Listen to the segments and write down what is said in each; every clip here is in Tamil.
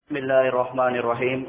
بسم الله الرحمن الرحيم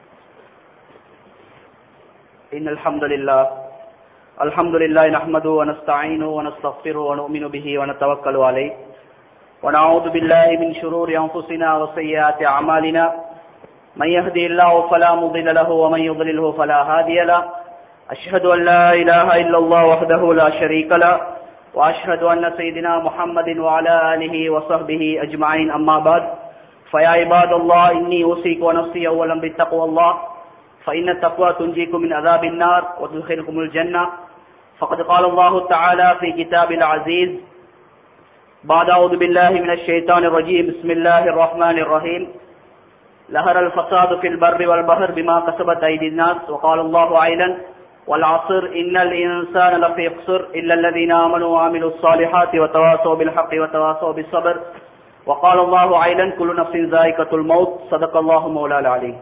إن الحمد لله الحمد لله نحمده ونستعينه ونستغفره ونؤمن به ونتوكل عليه ونعوذ بالله من شرور أنفسنا وسيئات أعمالنا من يهدي الله فلا مضل له ومن يضلله فلا هادي له أشهد أن لا إله إلا الله وحده لا شريك له وأشهد أن سيدنا محمد وعلى آله وصحبه أجمعين أما بعد فيا عباد الله إني أوصيك ونفسي أولا بتقوى الله فإن التقوى تنجيكم من عذاب النار وتدخلكم الجنة فقد قال الله تعالى في كتاب العزيز بعد أعوذ بالله من الشيطان الرجيم بسم الله الرحمن الرحيم لهر الفساد في البر والبحر بما كسبت أيدي الناس وقال الله أيضا والعصر إن الإنسان لفي خسر إلا الذين آمنوا وعملوا الصالحات وتواصوا بالحق وتواصوا بالصبر وقال الله أيضا كل نفس ذائقة الموت صدق الله مولا العلي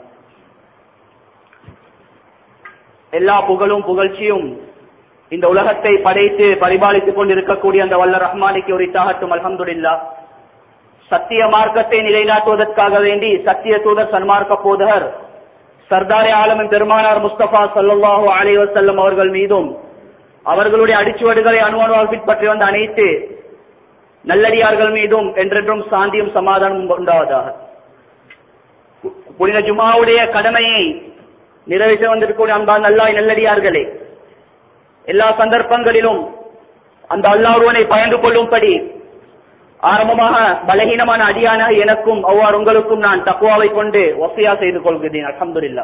எல்லா புகழும் புகழ்ச்சியும் இந்த உலகத்தை படைத்து பரிபாலித்துக் கொண்டிருக்கக்கூடிய அந்த வல்ல ரஹ்மானிக்கு உரித்தாகட்டும் அல்ஹம்துலில்லா சத்திய மார்க்கத்தை நிலைநாட்டுவதற்காக வேண்டி சத்திய தூதர் சன்மார்க்க போதகர் சர்தாரே ஆலமின் பெருமானார் முஸ்தபா சல்லாஹூ அலி வசல்லம் அவர்கள் மீதும் அவர்களுடைய அடிச்சுவடுகளை அணுவணுவாக பின்பற்றி வந்த அனைத்து நல்லடியார்கள் மீதும் என்றென்றும் சாந்தியும் சமாதானமும் உண்டாவதாக புனித ஜுமாவுடைய கடமையை நிறைவேற்ற வந்திருக்கக்கூடிய அன்பான் அல்லாஹ் நல்லடியார்களே எல்லா சந்தர்ப்பங்களிலும் அந்த அல்லாஹ்வுனை பயந்து கொள்ளும்படி ஆரம்பமாக பலகீனமான அடியான எனக்கும் அவ்வாறு உங்களுக்கும் நான் தக்குவாவை கொண்டு ஒசையா செய்து கொள்கிறேன் அலமதுல்லா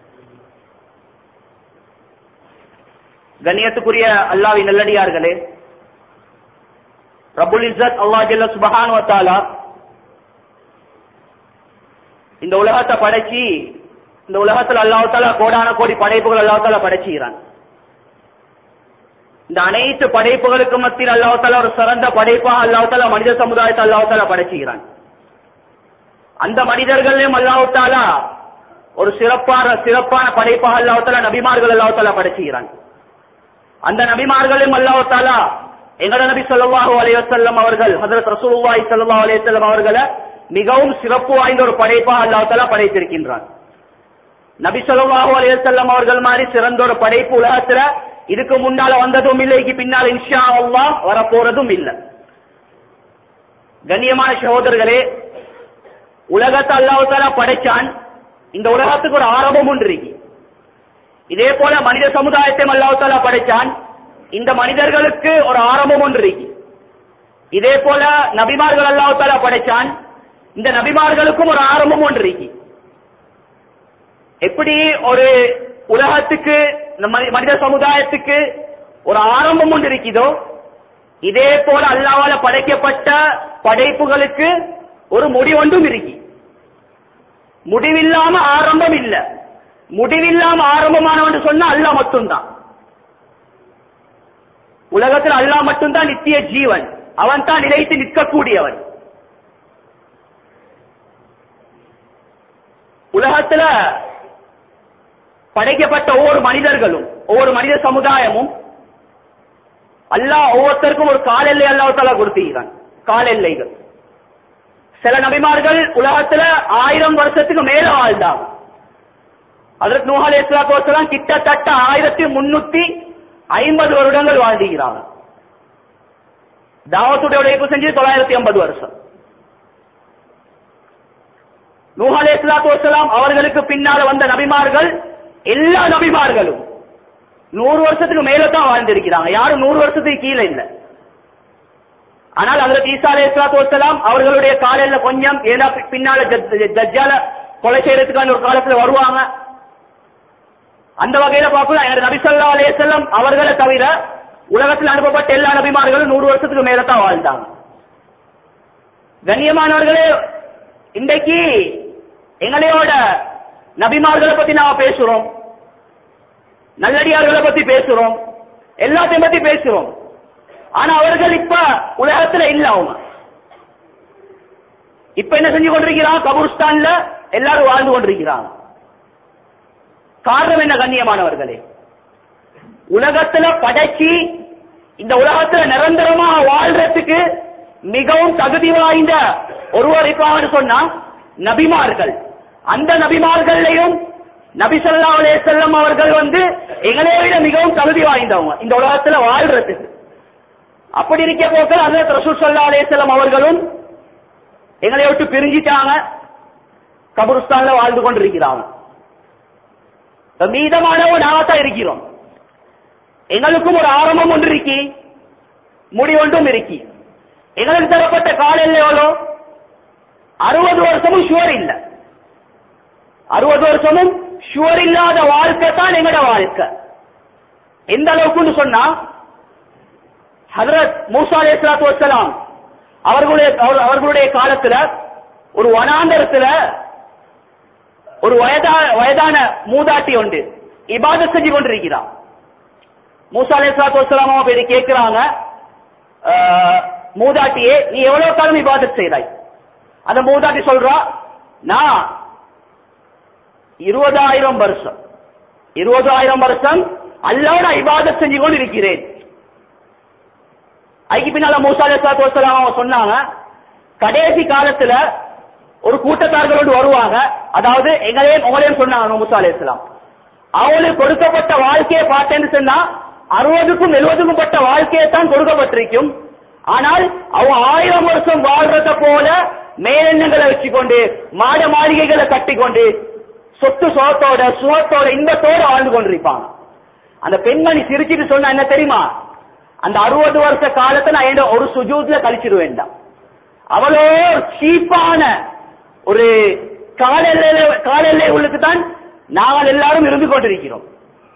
கண்ணியத்துக்குரிய அல்லாவின் நல்லடியார்களே ரபுல் இசத் அல்லா ஜல்ல சுபஹான் வத்தாலா இந்த உலகத்தை படைச்சி இந்த உலகத்தில் அல்லாஹால கோடான கோடி படைப்புகள் அல்லாஹால படைச்சுகிறான் இந்த அனைத்து படைப்புகளுக்கு மத்தியில் அல்லாஹால ஒரு சிறந்த படைப்பாக அல்லாஹால மனித சமுதாயத்தை அல்லாஹால படைச்சுகிறான் அந்த மனிதர்களையும் அல்லாஹாலா ஒரு சிறப்பான சிறப்பான படைப்பாக அல்லாஹால நபிமார்கள் அல்லாஹால படைச்சுகிறான் அந்த நபிமார்களையும் அல்லாஹாலா எங்கட நபி சொல்லாஹு அலைவசல்லம் அவர்கள் ஹசரத் ரசூலுல்லாஹி ஸல்லல்லாஹு அலைஹி வஸல்லம் அவர்களை மிகவும் சிறப்பு வாய்ந்த ஒரு படைப்பா அல்லாஹ் தஆலா படைத்திருக்கின்றான் நபி ஸல்லல்லாஹு அலைஹி வஸல்லம் அவர்கள் மாதிரி சிறந்த ஒரு படைப்பு உலகத்துல இதுக்கு முன்னால வந்ததும் இல்லை இதுக்கு பின்னால் இன்ஷா அல்லாஹ் வர போறதும் இல்லை கண்ணியமான சகோதரர்களே உலகத்தை அல்லாஹ் தஆலா படைச்சான் இந்த உலகத்துக்கு ஒரு ஆரம்பம் ஒன்று இருக்கு இதே போல மனித சமுதாயத்தை அல்லாஹ் தஆலா படைச்சான் இந்த மனிதர்களுக்கு ஒரு ஆரம்பம் ஒன்று இருக்கு இதே போல நபிமார்கள் அல்லாஹால படைச்சான் இந்த நபிமார்களுக்கும் ஒரு ஆரம்பம் ஒன்று இருக்கு எப்படி ஒரு உலகத்துக்கு மனித சமுதாயத்துக்கு ஒரு ஆரம்பம் ஒன்று இருக்குதோ இதே போல அல்லாவால படைக்கப்பட்ட படைப்புகளுக்கு ஒரு முடிவொன்றும் இருக்கு முடிவில்லாம ஆரம்பம் இல்ல முடிவில்லாம ஆரம்பமானவன் சொன்னா அல்லா மட்டும்தான் உலகத்தில் அல்லா மட்டும்தான் நித்திய ஜீவன் அவன் தான் நிலைத்து நிற்கக்கூடியவன் உலகத்துல படைக்கப்பட்ட ஒவ்வொரு மனிதர்களும் ஒவ்வொரு மனித சமுதாயமும் அல்லாஹ் ஒவ்வொருத்தருக்கும் ஒரு கால எல்லை அல்லாஹால கொடுத்துகிறான் கால எல்லைகள் சில நபிமார்கள் உலகத்துல ஆயிரம் வருஷத்துக்கு மேல வாழ்ந்தாங்க அதற்கு நூஹாலே இஸ்லாத்தோசலாம் கிட்டத்தட்ட ஆயிரத்தி முன்னூத்தி ஐம்பது வருடங்கள் வாழ்ந்துகிறாங்க தாவத்துடைய உழைப்பு செஞ்சு தொள்ளாயிரத்தி ஐம்பது வருஷம் நூஹாலே இஸ்லாத்து வசலாம் அவர்களுக்கு பின்னால வந்த நபிமார்கள் எல்லா நபிமார்களும் நூறு வருஷத்துக்கு மேல தான் வாழ்ந்திருக்கிறாங்க யாரும் நூறு வருஷத்துக்கு கீழே இல்லை ஆனால் அதில் ஈசா அலே இஸ்லாத்து வசலாம் அவர்களுடைய காலையில கொஞ்சம் ஏதா பின்னால ஜட்ஜால கொலை செய்யறதுக்கான ஒரு காலத்துல வருவாங்க அந்த வகையில பார்க்கலாம் நபிசல்லா அலே செல்லம் அவர்களை தவிர உலகத்தில் அனுப்பப்பட்ட எல்லா நபிமார்களும் நூறு வருஷத்துக்கு மேலதான் வாழ்ந்தாங்க கண்ணியமானவர்களே இன்றைக்கு எங்களையோட நபிமார்களை பத்தி நாம பேசுறோம் நல்லடியார்களை பத்தி பேசுறோம் எல்லாத்தையும் பத்தி பேசுறோம் ஆனா அவர்கள் இப்ப உலகத்துல இல்ல அவங்க இப்ப என்ன செஞ்சு கொண்டிருக்கிறான் கபூர்ஸ்தான்ல எல்லாரும் வாழ்ந்து கொண்டிருக்கிறாங்க காரணம் என்ன கண்ணியமானவர்களே உலகத்துல படைச்சி இந்த உலகத்துல நிரந்தரமா வாழ்றதுக்கு மிகவும் தகுதி வாய்ந்த ஒருவர் இருப்பாங்கன்னு சொன்னா நபிமார்கள் அந்த நபிமார்களையும் நபி ஸல்லல்லாஹு அலைஹி வஸல்லம் அவர்கள் வந்து எங்களை விட மிகவும் தகுதி வாய்ந்தவங்க இந்த உலகத்துல வாழ்றதுக்கு அப்படி இருக்க போக்கள் ஹஜரத் ரசூல் ஸல்லல்லாஹு அலைஹி வஸல்லம் அவர்களும் எங்களை விட்டு பிரிஞ்சிட்டாங்க கபருஸ்தான்ல வாழ்ந்து கொண்டிருக்கிறாங்க இப்ப மீதமானவங்க நாம தான் இருக்கிறோம் எங்களுக்கும் ஒரு ஆரம்பம் ஒன்று இருக்கி முடிவொன்றும் இருக்கி எங்களுக்கு தரப்பட்ட கால எல்லை எவ்வளோ அறுபது வருஷமும் ஷுவர் இல்ல அறுபது வருஷமும் ஷுவர் இல்லாத வாழ்க்கை தான் எங்கட வாழ்க்கை எந்த அளவுக்குன்னு சொன்னா ஹதரத் மூசா அலைஹிஸ்ஸலாத்து வஸ்ஸலாம் அவர்களுடைய அவர்- அவர்களுடைய காலத்துல ஒரு வனாந்தரத்துல ஒரு வயதா வயதான மூதாட்டி உண்டு இபாதத் செஞ்சு கொண்டிருக்கிறான் மூசா அலைஹிஸ்ஸலாத்து வஸ்ஸலாம் அவங்க போய் கேட்கிறாங்க ஆஹ், மூதாட்டியே நீ எவ்வளவு காலம் இபாதத் செய்தாய் அந்த மூதாட்டி சொல்றா நான் இருபதாயிரம் வருஷம் இருபதாயிரம் வருஷம் அல்லாஹ் நான் இபாதத் செஞ்சு கொண்டு இருக்கிறேன் அதுக்கு பின்னால மூசா அலைஹிஸ்ஸலாத்து வஸ்ஸலாம் அவங்க சொன்னாங்க கடைசி காலத்துல ஒரு கூட்டத்தார்களோடு வருவாங்க அதாவது எங்களையும் உங்களையும் சொன்னாங்க மூசா அலைஹிஸ்ஸலாம் அவங்களுக்கு கொடுக்கப்பட்ட வாழ்க்கையை பார்த்தேன்னு சொன்னா அறுபதுக்கும் எழுபதுக்கும் பட்ட வாழ்க்கையை தான் கொடுக்கப்பட்டிருக்கும் ஆனால் அவங்க ஆயிரம் வருஷம் வாழ்றத போல மேலெண்ணங்களை வச்சுக்கொண்டு மாட மாளிகைகளை கட்டிக்கொண்டு சொத்து சோத்தோட சுகத்தோட இன்பத்தோட வாழ்ந்து கொண்டிருப்பாங்க அந்த பெண்மணி சிரிச்சிட்டு சொன்னா என்ன தெரியுமா அந்த அறுபது வருஷ காலத்தை நான் என் ஒரு சுஜூத்ல கழிச்சிடுவேன் அவ்வளோ சீப்பான ஒரு காலெல்லை காலெல்லை உள்ளுக்கு தான் நாங்கள் எல்லாரும் இருந்து கொண்டிருக்கிறோம்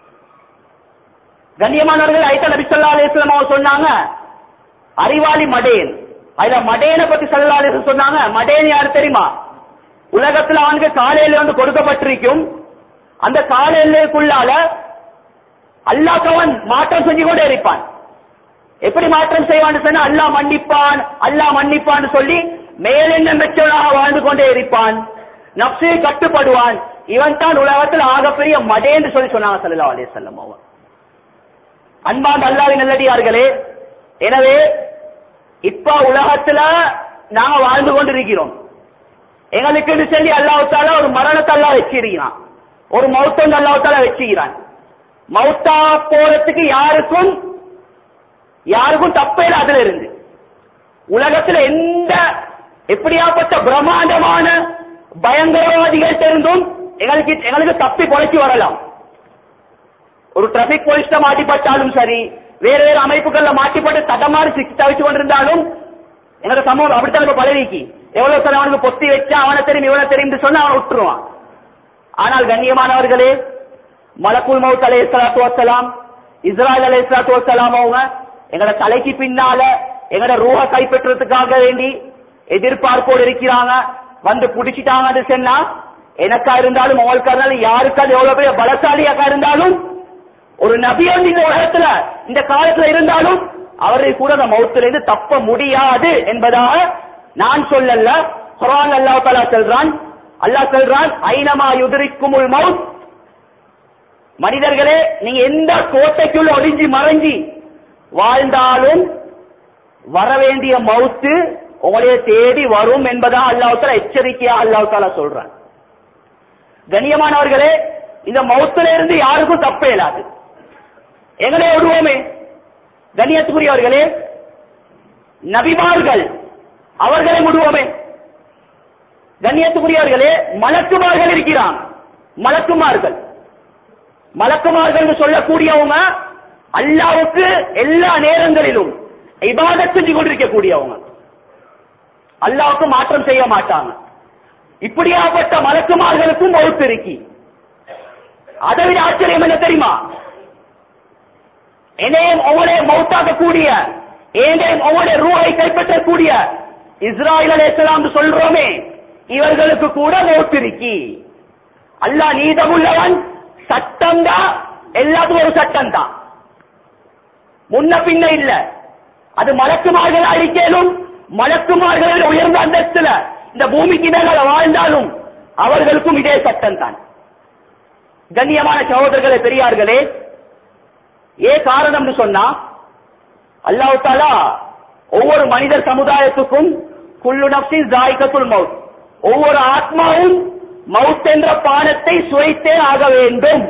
கண்ணியமானவர்கள் ஐத்த நபி ஸல்லல்லாஹு அலைஹி வஸல்லம் அவங்க சொன்னாங்க அறிவாளி மடேன் அதுல மடேனை பத்தி ஸல்லல்லாஹு அலைஹி வஸல்லம் சொன்னாங்க மடேன் யாரு தெரியுமா உலகத்துல அவனுக்கு காலையில வந்து கொடுக்கப்பட்டிருக்கும் அந்த கால எல்லைக்குள்ளால அல்லாஹ்கவன் மாற்றம் செஞ்சு கொண்டே இருப்பான் எப்படி மாற்றம் செய்வான்னு சொன்னா அல்லாஹ் மன்னிப்பான் அல்லாஹ் மன்னிப்பான்னு சொல்லி மேலெண்ணம் மெச்சவனாக வாழ்ந்து கொண்டே இருப்பான் நப்சே கட்டுப்படுவான் இவன் தான் உலகத்தில் ஆகப்பெரிய மடேன்னு சொல்லி சொன்னாங்க ஸல்லல்லாஹு அலைஹி வஸல்லம் அவங்க அன்பாந்த அல்லாவின் நல்லடியார்களே எனவே இப்ப உலகத்துல நாங்க வாழ்ந்து கொண்டிருக்கிறோம் எங்களுக்கு சொல்லி அல்லாஹால ஒரு மரணத்தை அல்லா வச்சிருக்கிறான் ஒரு மௌத்தம் அல்லாஹால வச்சுக்கிறான் மௌத்தா போறதுக்கு யாருக்கும் யாருக்கும் தப்பே இல்லை அதுல இருந்து உலகத்துல எந்த எப்படியாப்பட்ட பிரம்மாண்டமான பயங்கரவாதிகள் இருந்தும் எங்களுக்கு எங்களுக்கு தப்பி பொழைச்சி வரலாம் ஒரு டிராபிக் போலீஸ்ல மாட்டிப்பட்டாலும் சரி வேற வேற அமைப்புகள்ல மாட்டிப்பட்டு தடமாறி சிக்கி தவிச்சு கொண்டிருந்தாலும் என்னோட சமூகம் அப்படித்தான் இப்ப பழகிக்கு எவ்வளவு சார் அவனுக்கு பொத்தி வச்சா அவனை தெரியும் இவனை தெரியும் சொன்னா அவன் விட்டுருவான் ஆனால் கண்ணியமானவர்களே மலக்குல் மவுத் அலை இஸ்லாத்து வசலாம் இஸ்ராயல் அலை இஸ்லாத்து வசலாம் அவங்க எங்கட தலைக்கு பின்னால எங்கட ரூஹ கைப்பற்றுறதுக்காக வேண்டி எதிர்பார்ப்போடு இருக்கிறாங்க வந்து புடிச்சிட்டாங்கன்னு சொன்னா எனக்கா இருந்தாலும் உங்களுக்கா இருந்தாலும் யாருக்காவது எவ்வளவு பெரிய பலசாலியாக்கா இருந்தாலும் ஒரு நபி வந்து இந்த உலகத்துல இந்த காலத்துல இருந்தாலும் அவரை கூட அந்த மௌத்துல இருந்து தப்ப முடியாது என்பதாக நான் சொல்லல குரான் அல்லாஹ் தஆலா சொல்றான் அல்லாஹ் சொல்றான் ஐனமா யுதரிக்குமுல் மவுத் மனிதர்களே நீங்க எந்த கோட்டைக்குள்ள ஒளிஞ்சி மறைஞ்சி வாழ்ந்தாலும் வர வேண்டிய மவுத்து உங்களைய தேடி வரும் என்பதா அல்லாஹ் தஆலா எச்சரிக்கையா அல்லாஹ் தஆலா சொல்றான் கண்ணியமானவர்களே இந்த மௌத்துல இருந்து யாருக்கும் தப்பே இல்லாது எங்களே விடுவோமே கண்ணியத்துக்குரியவர்களே நபிமார்கள் அவர்களை விடுவோமே கண்ணியத்துக்குரியவர்களே மலக்குமார்கள் இருக்கிறான் மலக்குமார்கள் மலக்குமார்கள் சொல்லக்கூடியவங்க அல்லாவுக்கு எல்லா நேரங்களிலும் இபாதத் செஞ்சு கொண்டிருக்கக்கூடியவங்க அல்லாவுக்கு மாற்றம் செய்ய மாட்டாங்க இப்படியாப்பட்ட மலக்குமார்களுக்கும் மௌத்து இருக்கி அதை விட ஆச்சரியம் என்ன தெரியுமா என்னையும் உங்களுடைய மௌத்தாக்கக்கூடிய ஏனையும் உங்களுடைய ரூஹை கைப்பற்றக்கூடிய இஸ்ராயல் அலைஹிஸ்ஸலாம் சொல்றோமே இவர்களுக்கு கூட மௌத்து இருக்கி அல்லாஹ் நீதமுள்ளவன் சட்டம் தான் எல்லாத்துக்கும் ஒரு சட்டம் தான் முன்ன பின்ன இல்ல அது மலக்குமார்கள் அழிக்கலும் மலக்குமார்கள் உயர்ந்த அந்தஸ்துல இந்த பூமிக்கு மேல வாழ்ந்தாலும் அவர்களுக்கும் இதே சட்டம் தான் கண்ணியமான சகோதரர்களே பெரியார்களே ஏ காரணம்னு சொன்னா அல்லாஹ் தாலா ஒவ்வொரு மனிதர் சமுதாயத்துக்கும் குல்லு நப்சின் ஜாய்கத்துல் மவுத் ஒவ்வொரு ஆத்மாவும் மவுத் என்ற பானத்தை சுவைத்தே ஆக வேண்டும்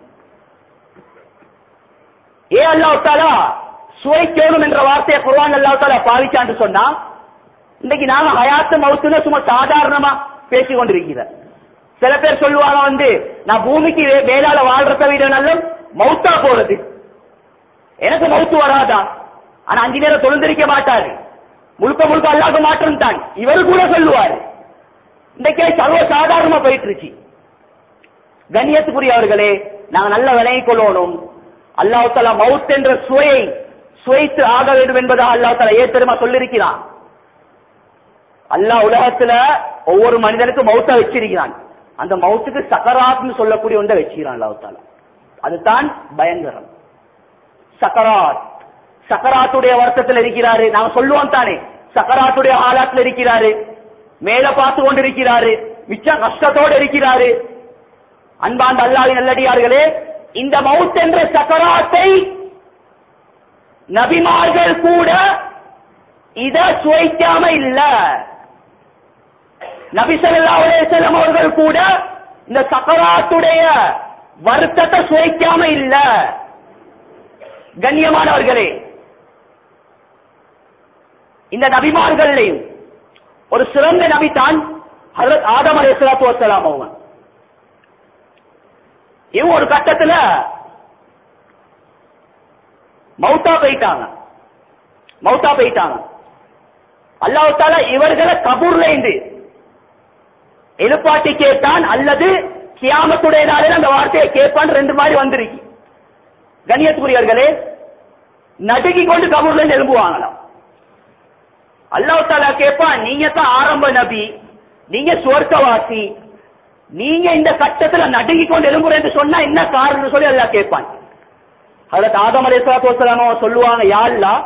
ஏ அல்லாஹ் தாலா சுவைக்கணும் என்ற வார்த்தையை குர்ஆன் அல்லாஹ் தாலா பாவிச்சான்னு சொன்னா இன்னைக்கு நாம ஹயாத்து மவுத்துன்னு சும்மா சாதாரணமா பேசி கொண்டிருக்கிறார் சில பேர் சொல்லுவாங்க வந்து நான் பூமிக்கு வே- மேலால வாழ்றத விட நல்ல மவுத்தா போறது எனக்கு மவுத்து வராதா ஆனா அஞ்சு நேரம் தொழுந்திருக்க மாட்டாரு முழுக்க முழுக்க அல்லாஹ் மாற்றம் தான் இவரு கூட சொல்லுவாரு இன்றைக்கே சர்வ சாதாரணமா போயிட்டு இருச்சு கண்ணியத்துக்குரியவர்களே நாங்க நல்ல விலகிக் கொள்ளணும் அல்லாஹ் தலா மவுத் என்ற சுவையை சுவைத்து ஆக வேண்டும் என்பதாக அல்லாஹ் தலா ஏத்தருமா சொல்லிருக்கிறான் அல்லாஹ் உலகத்துல ஒவ்வொரு மனிதனுக்கும் மௌத்த வச்சிருக்கிறான் அந்த மௌத்துக்கு சக்கராத்னு சொல்லக்கூடிய ஒன்றை வச்சிருக்கிறான் அல்லாஹ் தாலா அதுதான் பயங்கரம் சக்கராத் சக்கராத்துடைய வருத்தத்தில் இருக்கிறாரு நாங்க சொல்லுவோம் தானே சக்கராத்துடைய ஆலாத்துல இருக்கிறாரு மேல பார்த்து கொண்டிருக்கிறாரு மிச்ச கஷ்டத்தோடு இருக்கிறாரு அன்பாந்த அல்லாவின் நல்லடியார்களே இந்த மவுத் என்ற சக்கராத்தை நபிமார்கள் கூட இத சுவைக்காம இல்ல நபி ஸல்லல்லாஹு அலைஹி வஸல்லம் அவர்கள் கூட இந்த சக்கராத்துடைய வருத்தத்தை சுவைக்காம இல்ல கண்ணியமானவர்களே இந்த நபிமார்களையும் ஒரு சிறந்த நபி தான் ஹஜரத் ஆதம் அலைஹிஸ்ஸலாத்து வஸ்ஸலாம் அவங்க இவங்க ஒரு கட்டத்துல மௌத்தா போயிட்டாங்க மௌத்தா போயிட்டாங்க அல்லாஹ் தாலா இவர்களை கபூர்ல இருந்து எழுப்பாட்டி கேட்டான் அல்லது கியாமத்துடைய நாளில் அந்த வார்த்தையை கேட்பான் ரெண்டு மாதிரி வந்திருக்கு கண்ணியத்துக்குரியவர்களே நடுங்கி கொண்டு கபூர்ல இருந்து எழும்புவாங்களாம் அல்லாஹ் தாலா கேட்பான் நீங்க தான் ஆரம்ப நபி நீங்க சுவர்க்கவாசி நீங்க இந்த கட்டத்துல நடுங்கி கொண்டு எழும்புறேன்னு சொன்னா என்ன காரணம் சொல்லி அல்லாஹ் கேட்பான் அதுல ஆதம் அலைஹிஸ்ஸலாத்து வஸலாம் சொல்லுவாங்க யா அல்லாஹ்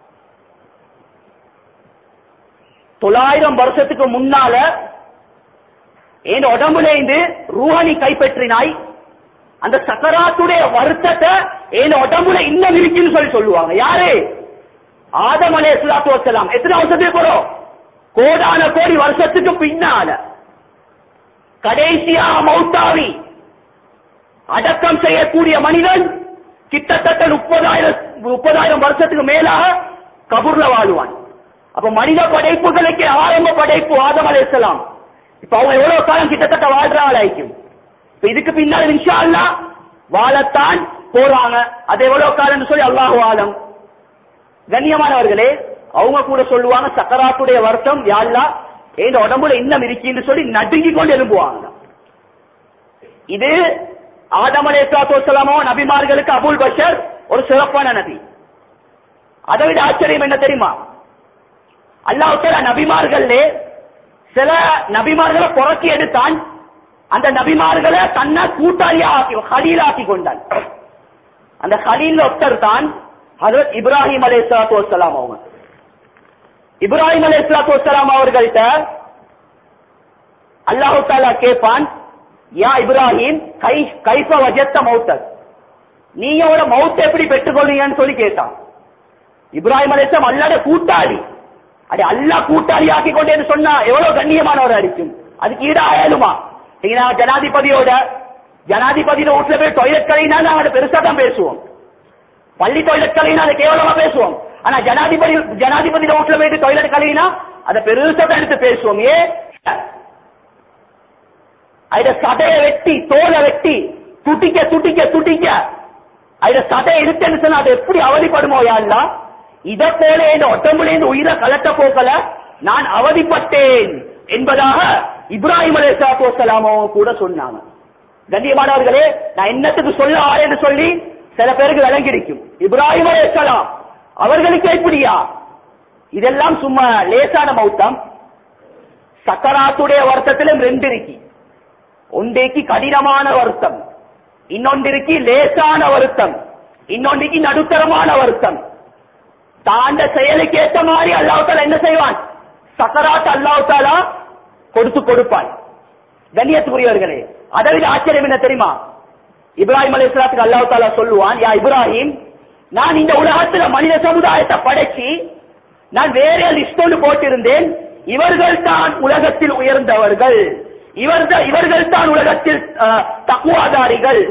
தொள்ளாயிரம் வருஷத்துக்கு முன்னால என் உடம்புல இருந்து ரூஹனி கைப்பற்றினாய் அந்த சக்கராத்துடைய வருத்தத்தை என் உடம்புல இன்னும் இருக்குன்னு சொல்லி சொல்லுவாங்க யாரு ஆதம் அலே சுலாத்து வசலாம் எத்தனை வருஷத்துக்கு போறோம் கோடான கோடி வருஷத்துக்கு பின்னால கடைசியா மௌத்தாவி அடக்கம் செய்யக்கூடிய மனிதன் கிட்டத்தட்ட முப்பதாயிரம் முப்பதாயிரம் வருஷத்துக்கு மேலாக கபூர்ல வாழுவான் அப்ப மனித படைப்புகளுக்கு ஆரம்ப படைப்பு ஆதம் அலைஹிஸ்ஸலாம் இப்ப அவங்க எவ்வளவு காலம் கிட்டத்தட்ட வாழ்ற ஆளாய்க்கும் இப்ப இதுக்கு பின்னால் இன்ஷா அல்லாஹ் வாழத்தான் போறாங்க அது எவ்வளவு காலம்னு சொல்லி அல்லாஹ் ஆலம் கண்ணியமானவர்களே அவங்க கூட சொல்லுவாங்க சக்கராத்துடைய வருத்தம் யாழ்லா இந்த உடம்புல இன்னும் இருக்குன்னு சொல்லி நடுங்கி கொண்டு எழும்புவாங்க இது ஆதம் அலைஹிஸ்ஸலாத்து வஸலாமோ நபிமார்களுக்கு அபுல் பஷர் ஒரு சிறப்பான நபி அதை விட ஆச்சரியம் என்ன தெரியுமா அல்லாஹ் தஆலா நபிமார்களே சில நபிமார்களை புறக்கி எடுத்தான் அந்த நபிமார்களை தன்னை கூட்டாளியா ஆக்கி ஹலீலாக்கி கொண்டான் அந்த ஹலீல் ஒருத்தர் தான் ஹஜரத் இப்ராஹிம் அலைஹிஸ்ஸலாத்து வஸ்ஸலாம் அவங்க இப்ராஹிம் அலைஹிஸ்ஸலாத்து வஸ்ஸலாம் அவர்கள்ட்ட அல்லாஹ் தஆலா கேட்பான் யா இப்ராஹிம் கை கைஃப வஜத்த மௌத்தக் நீங்க ஒரு மௌத்தை எப்படி பெற்றுக்கொள்வீங்கன்னு சொல்லி கேட்டான் இப்ராஹிம் அலைஹிஸ்ஸலாம் அல்லாட கூட்டாளி அடி அல்லாஹ் கூட்டாளி ஆக்கி கொண்டேன்னு சொன்னா எவ்வளவு கண்ணியமானவர் அடிக்கும் அதுக்கு ஈடா ஆயலுமா நீங்க நாங்க ஜனாதிபதியோட ஜனாதிபதியோட வீட்டுல போய் டாய்லெட் கலைனா நாங்க அதை பெருசா தான் பேசுவோம் பள்ளி டாய்லெட் கலைனா அதை கேவலமா பேசுவோம் ஆனா ஜனாதிபதி ஜனாதிபதி வீட்டுல போயிட்டு டாய்லெட் கலைனா அதை பெருசா தான் எடுத்து பேசுவோம் ஏ அத சதைய வெட்டி தோலை வெட்டி துட்டிக்க துட்டிக்க துட்டிக்க அத சதை இருக்குன்னு சொன்னா அது எப்படி அவதிப்படுமோ யாருலா இத போல இந்த ஒட்டம்புலேருந்து உயிரை கலட்ட போக்கல நான் அவதிப்பட்டேன் என்பதாக இப்ராஹிம் அலைஹிஸ்ஸலாத்து வஸலாமோ கூட சொன்னாங்க கண்ணியமானவர்களே நான் என்னத்துக்கு சொல்ல ஆரேன்னு சொல்லி சில பேருக்கு விளங்கிருக்கும் இப்ராஹிம் அலைஹிஸ்ஸலாம் அவர்களுக்கு எப்படியா இதெல்லாம் சும்மா லேசான மௌத்தம் சக்கராத்துடைய வருத்தத்திலும் ரெண்டு இருக்கு ஒன்றைக்கு கடினமான வருத்தம் இன்னொன்றிற்கு லேசான வருத்தம் இன்னொன்றைக்கு நடுத்தரமான வருத்தம் தாண்ட செயலுக்கு ஏற்ற மாதிரி அல்லாஹால என்ன செய்வான் சக்கராத் அல்லாஹாலா கொடுத்து கொடுப்பான் கண்ணியத்துக்குரியவர்களே அதை விட ஆச்சரியம் என்ன தெரியுமா இப்ராஹிம் அலைஹிஸ்ஸலாத்துக்கு அல்லாஹ் தாலா சொல்லுவான் யா இப்ராஹிம் நான் இந்த உலகத்துல மனித சமுதாயத்தை படைச்சு நான் வேற லிஸ்ட் ஒன்று போட்டிருந்தேன் இவர்கள் தான் உலகத்தில் உயர்ந்தவர்கள் இவர்கள் இவர்கள் தான் உலகத்தில் அஹ், தக்குவாதாரிகள்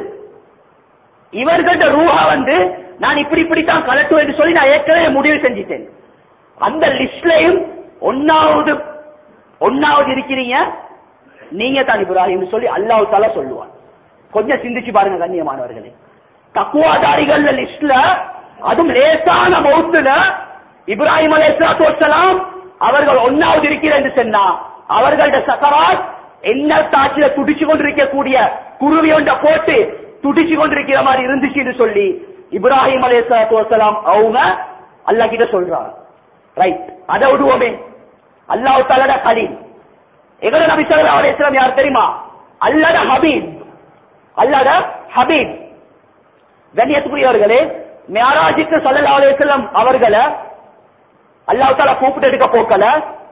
இவர்கள்ட்ட ரூஹா வந்து நான் இப்படி இப்படித்தான் கலட்டுவேன் என்று சொல்லி நான் ஏற்கனவே முடிவு செஞ்சிட்டேன் அந்த லிஸ்ட்லயும் ஒன்னாவது ஒன்னாவது இருக்கிறீங்க நீங்க தான் இப்ராஹிம் சொல்லி அல்லாஹ் தாலா சொல்லுவான் கொஞ்சம் சிந்திச்சு பாருங்க கண்ணியமானவர்களே தக்குவாதாரிகள் லிஸ்ட்ல அதுவும் லேசான மௌத்துல இப்ராஹிம் அலைஹிஸ்ஸலாத்து வஸ்ஸலாம் அவர்கள் ஒன்னாவது இருக்கிற என்று சொன்னா அவர்களோட சக்கராத் என்ன தாட்சியில துடிச்சு கொண்டிருக்கக்கூடிய குருவி ஒன்றை போட்டு துடிச்சு கொண்டிருக்கிற மாதிரி இருந்துச்சுன்னு சொல்லி இப்ராஹிம் அலைஹிஸ்ஸலாத்து வஸ்ஸலாம் அவங்க அல்லாஹ் கிட்ட சொல்றாங்க ரைட் அதை விடுவோமே அல்லாஹ் தாலோட கலீல் எங்களோட நபி ஸல்லல்லாஹு அலைஹி வஸல்லம் யார் தெரியுமா அல்லாஹ்ட ஹபீப் அல்லாஹ்ட ஹபீப் கண்ணியத்துக்குரியவர்களே மேராஜுக்கு ஸல்லல்லாஹு அலைஹி வஸல்லம் அவர்களை அல்லாஹ் தாலா கூப்பிட்டு எடுக்க போக்கல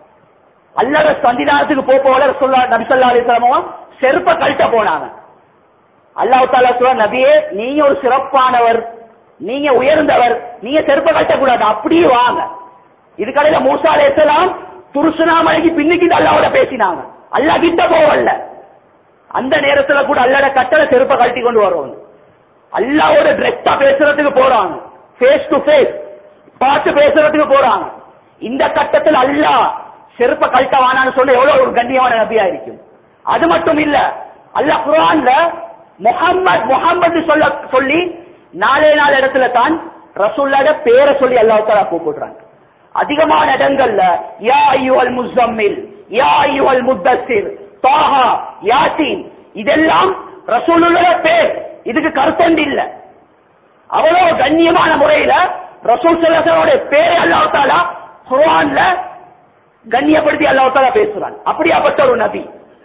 அல்லாஹ் சந்திதானத்துக்கு போ போல ரசூலுல்லாஹ் நபி ஸல்லல்லாஹு அலைஹி வஸல்லம் செருப்ப கழட்ட போனாங்க அல்லாஹ் தாலா சொல்ற நபியே நீங்க ஒரு சிறப்பானவர் நீங்க உயர்ந்தவர் நீங்க செருப்ப கழட்ட கூடாது அப்படியே வாங்க இதுக்கடையில மூசா அலைஹிஸ்ஸலாம் துருசுனாமலைக்கு பின்னுக்கு அல்லாவோட பேசினாங்க அல்லாஹ் கிட்ட போவல்ல அந்த நேரத்துல கூட அல்லாட கட்டளை செருப்ப கழட்டி கொண்டு வருவாங்க அல்லாவோட டிரெக்டா பேசுறதுக்கு போறாங்க ஃபேஸ் டு ஃபேஸ் பார்த்து பேசுறதுக்கு போறாங்க இந்த கட்டத்தில் அல்லாஹ் செருப்ப கழட்ட வானான்னு சொல்லி எவ்வளவு ஒரு கண்ணியமான நபியா இருக்கும் அது மட்டும் இல்ல அல்லாஹ் குர்ஆன்ல முஹம்மத் முஹம்மது சொல்ல சொல்லி நாலே நாலு இடத்துல தான் ரசூல்லோட பேரை சொல்லி அல்லாஹ் தஆலா கூப்பிடுறாங்க அதிகமான இடங்கள்ல யா ஐயுவல் முஸம்மில் யா ஐயுவல் முத்தஸிர் தாஹா யாசீன் இதெல்லாம் ரசூலுல்லாஹ் பேர் இதுக்கு கருத்தண்டு இல்ல அவ்வளவு கண்ணியமான முறையில ரசூல் ஸல்லல்லாஹு பேரை அல்லாஹ் தஆலா குர்ஆன்ல கண்ணியப்படுத்தி அல்லாஹ் தஆலா பேசுறான் அப்படியாப்பட்ட ஒரு நபி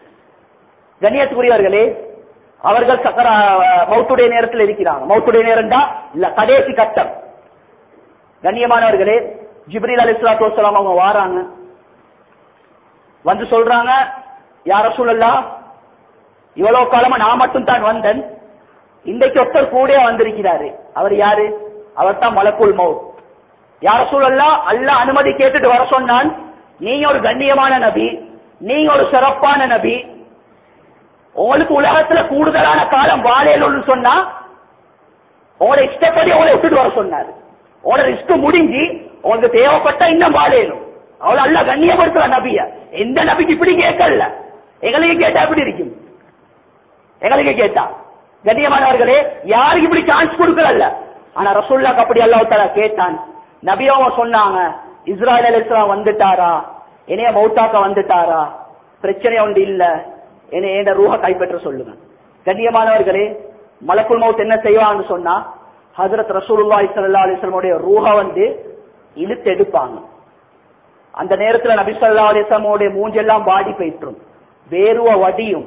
கண்ணியத்துக்குரியவர்களே அவர்கள் சக்கர மௌத்துடைய நேரத்தில் இருக்கிறாங்க மௌத்துடைய நேரம் தான் இல்ல கடைசி கட்டம் கண்ணியமானவர்களே ஜிப்ரீல் அலிஸ்லாத்து வசலாம் அவங்க வாராங்க வந்து சொல்றாங்க யார சூழல்லா இவ்வளவு காலமா நான் மட்டும் தான் வந்தேன் இன்றைக்கு ஒருத்தர் கூட வந்திருக்கிறாரு அவர் யாரு அவர் தான் மலக்குள் மௌத் யார சூழல்லா அல்ல அனுமதி கேட்டுட்டு வர சொன்னான் நீங்க ஒரு கண்ணியமான நபி நீங்க ஒரு சிறப்பான நபி உங்களுக்கு உலகத்துல கூடுதலான காலம் வாழையலுன்னு சொன்னா உங்களோட இஷ்டப்படி உங்களை விட்டுட்டு வர சொன்னாரு உங்களோட இஷ்டம் முடிஞ்சு உங்களுக்கு தேவைப்பட்ட இன்னும் வாழையலும் அவளை அல்ல கண்ணியப்படுத்துற நபிய எந்த நபிக்கு இப்படி கேட்கல எங்களுக்கு கேட்டா எப்படி இருக்கும் எங்களுக்கு கேட்டா கண்ணியமானவர்களே யாருக்கு இப்படி சான்ஸ் கொடுக்கல ஆனா ரசூல்லாக்கு அப்படி அல்லாஹ் தஆலா கேட்டான் நபியவங்க சொன்னாங்க இஸ்ராயல் அலைஹிஸ்ஸலாம் வந்துட்டாரா என்னைய மௌத்தாக்க வந்துட்டாரா பிரச்சனை ஒன்று இல்ல என்னை என் ரூஹ கைப்பற்ற சொல்லுங்க கண்ணியமானவர்களே மலக்குல் மௌத் என்ன செய்வாங்கன்னு சொன்னா ஹஜரத் ரசூலுல்லாஹி ஸல்லல்லாஹு அலைஹி வஸல்லமுடைய ரூஹ வந்து இழுத்து எடுப்பாங்க அந்த நேரத்துல நபி ஸல்லல்லாஹு அலைஹி வஸல்லமுடைய மூஞ்செல்லாம் வாடி போயிற்றும் வேர்வ வடியும்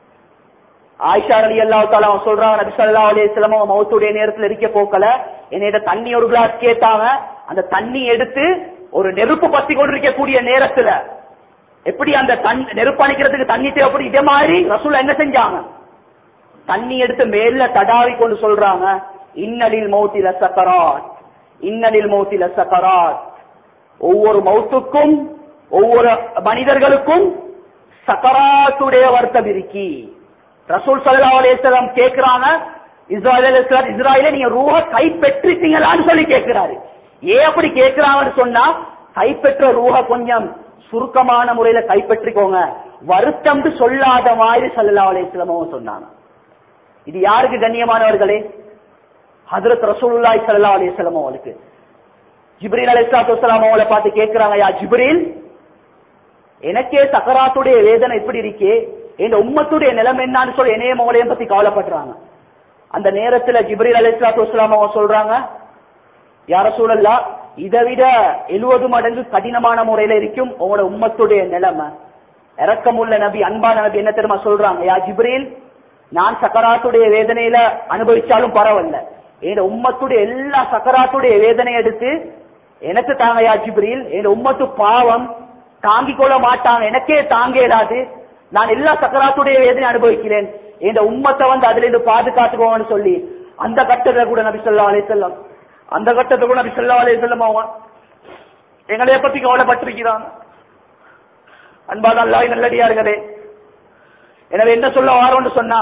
ஆயிஷா அலி அல்லாஹ் தாலா அவங்க சொல்றாங்க நபி ஸல்லல்லாஹு அலைஹி வஸல்லம் அவங்க மௌத்துடைய நேரத்துல இருக்க போக்கல என்னைய தண்ணி ஒரு கிளாஸ் கேட்டாங்க அந்த தண்ணி எடுத்து ஒரு நெருப்பு பத்தி கொண்டிருக்கக்கூடிய நேரத்துல எப்படி அந்த தன் நெருப்பு அணைக்கிறதுக்கு தண்ணி தேவைப்படும் இதே மாதிரி ரசூல் என்ன செஞ்சாங்க தண்ணி எடுத்து மேல தடாவி கொண்டு சொல்றாங்க இன்னலில் மௌத்தில சக்கராத் இன்னலில் மௌத்தில சக்கராத் ஒவ்வொரு மௌத்துக்கும் ஒவ்வொரு மனிதர்களுக்கும் சக்கராத்துடைய வருத்தம் இருக்கி ரசூல் சல்லல்லாஹு அலைஹி வஸல்லம் கேக்குறாங்க இஸ்ராயல் அலைஹிஸ்ஸலாம் இஸ்ராயலே நீங்க ரூஹ கைப்பற்றிட்டீங்களான்னு சொல்லி கேக்குறாரு ஏன் அப்படி கேக்குறாங்கன்னு சொன்னா கைப்பற்ற ரூஹ கொஞ்சம் சுருக்கமான முறையில கைப்பற்றிக்கோங்க வருத்தம் சொல்லாத மாதிரி சல்லல்லாஹு அலைஹி வஸல்லம் அவங்க சொன்னாங்க இது யாருக்கு கண்ணியமானவர்களே ஹஜரத் ரசூலுல்லாஹி ஸல்லல்லாஹு அலைஹி வஸல்லம் அவங்களுக்கு ஜிப்ரீல் அலைஹிஸ்ஸலாத்து வஸலாம் அவங்கள பார்த்து கேக்குறாங்க யா ஜிப்ரீல் எனக்கே சக்கராத்துடைய வேதனை எப்படி இருக்கே என் உம்மத்துடைய நிலைமை என்னன்னு சொல்லி என்னைய மோளையும் பத்தி கவலைப்படுறாங்க அந்த நேரத்துல ஜிப்ரீல் அலைஹிஸ்ஸலாத்து வஸலாம் அவங்க சொல்றாங்க யார சூழல்லா இதை விட எழுபது மடங்கு கடினமான முறையில இருக்கும் உங்களோட உம்மத்துடைய நிலைமை இறக்கமுள்ள நபி அன்பான நபி என்ன தெரியுமா சொல்றாங்க யா ஜிப்ரீல் நான் சக்கராத்துடைய வேதனையில அனுபவிச்சாலும் பரவாயில்ல என் உம்மத்துடைய எல்லா சக்கராத்துடைய வேதனை எடுத்து எனக்கு தாங்க யா ஜிப்ரீல் என் உம்மத்து பாவம் தாங்கிக் கொள்ள மாட்டாங்க எனக்கே தாங்க இயலாது நான் எல்லா சக்கராத்துடைய வேதனை அனுபவிக்கிறேன் இந்த உம்மத்தை வந்து அதுல இருந்து பாதுகாத்துக்கோங்கன்னு சொல்லி அந்த கட்டத்துல கூட நபி சொல்லா அலே செல்லம் அந்த கட்டத்தை கூட நபி சொல்லா அலே செல்லம் அவங்க எங்களைய பத்தி கவலைப்பட்டிருக்கிறாங்க அன்பாத அல்லாஹ் நல்லடியார்களே எனவே என்ன சொல்ல வாரோன்னு சொன்னா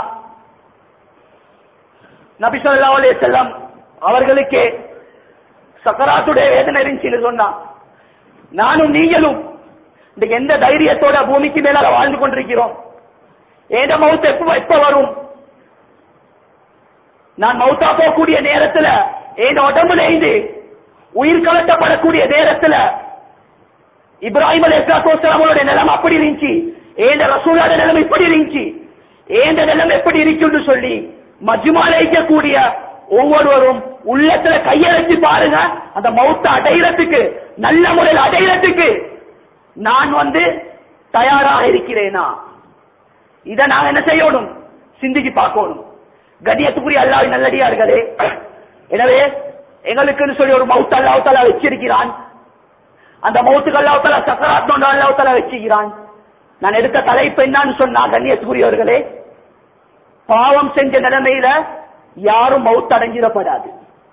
நபி ஸல்லல்லாஹு அலைஹி வஸல்லம் அவர்களுக்கே சக்கராத்துடைய வேதனை இருந்துச்சுன்னு சொன்னா நானும் நீங்களும் இன்னைக்கு எந்த தைரியத்தோட பூமிக்கு மேல வாழ்ந்து கொண்டிருக்கிறோம் ஏத மவுத் எப்ப எப்ப வரும் நான் மவுத்தா போகக்கூடிய நேரத்துல என் உடம்புல இருந்து உயிர் கலட்டப்படக்கூடிய நேரத்துல இப்ராஹிம் அலி இஸ்லாத்தோசலாமோட நிலம் அப்படி இருந்துச்சு ஏந்த ரசூலோட நிலம் இப்படி இருந்துச்சு ஏந்த நிலம் எப்படி இருக்குன்னு சொல்லி மஜ்மால இருக்கக்கூடிய ஒவ்வொருவரும் உள்ளத்துல கைய வச்சு பாருங்க அந்த மௌத்த அடையிறதுக்கு நல்ல முறையில் அடையிறதுக்கு நான் வந்து தயாராக இருக்கிறேனா இதை நாங்க என்ன செய்யணும் சிந்திக்கு பார்க்கணும் கண்ணியத்துக்குரிய அல்லாஹ் நல்லடியார்களே எனவே எங்களுக்குன்னு சொல்லி ஒரு மவுத் அல்லாஹ் வச்சிருக்கிறான் அந்த மௌத்துக்கு அல்லாஹ் சக்கராத் அல்லாஹ் வச்சிருக்கிறான் நான் எடுத்த தலைப்பு என்னன்னு சொன்னா கண்ணியத்துக்குரியவர்களே பாவம் செஞ்ச நிலைமையில யாரும் மவுத் அடைஞ்சிடப்படாது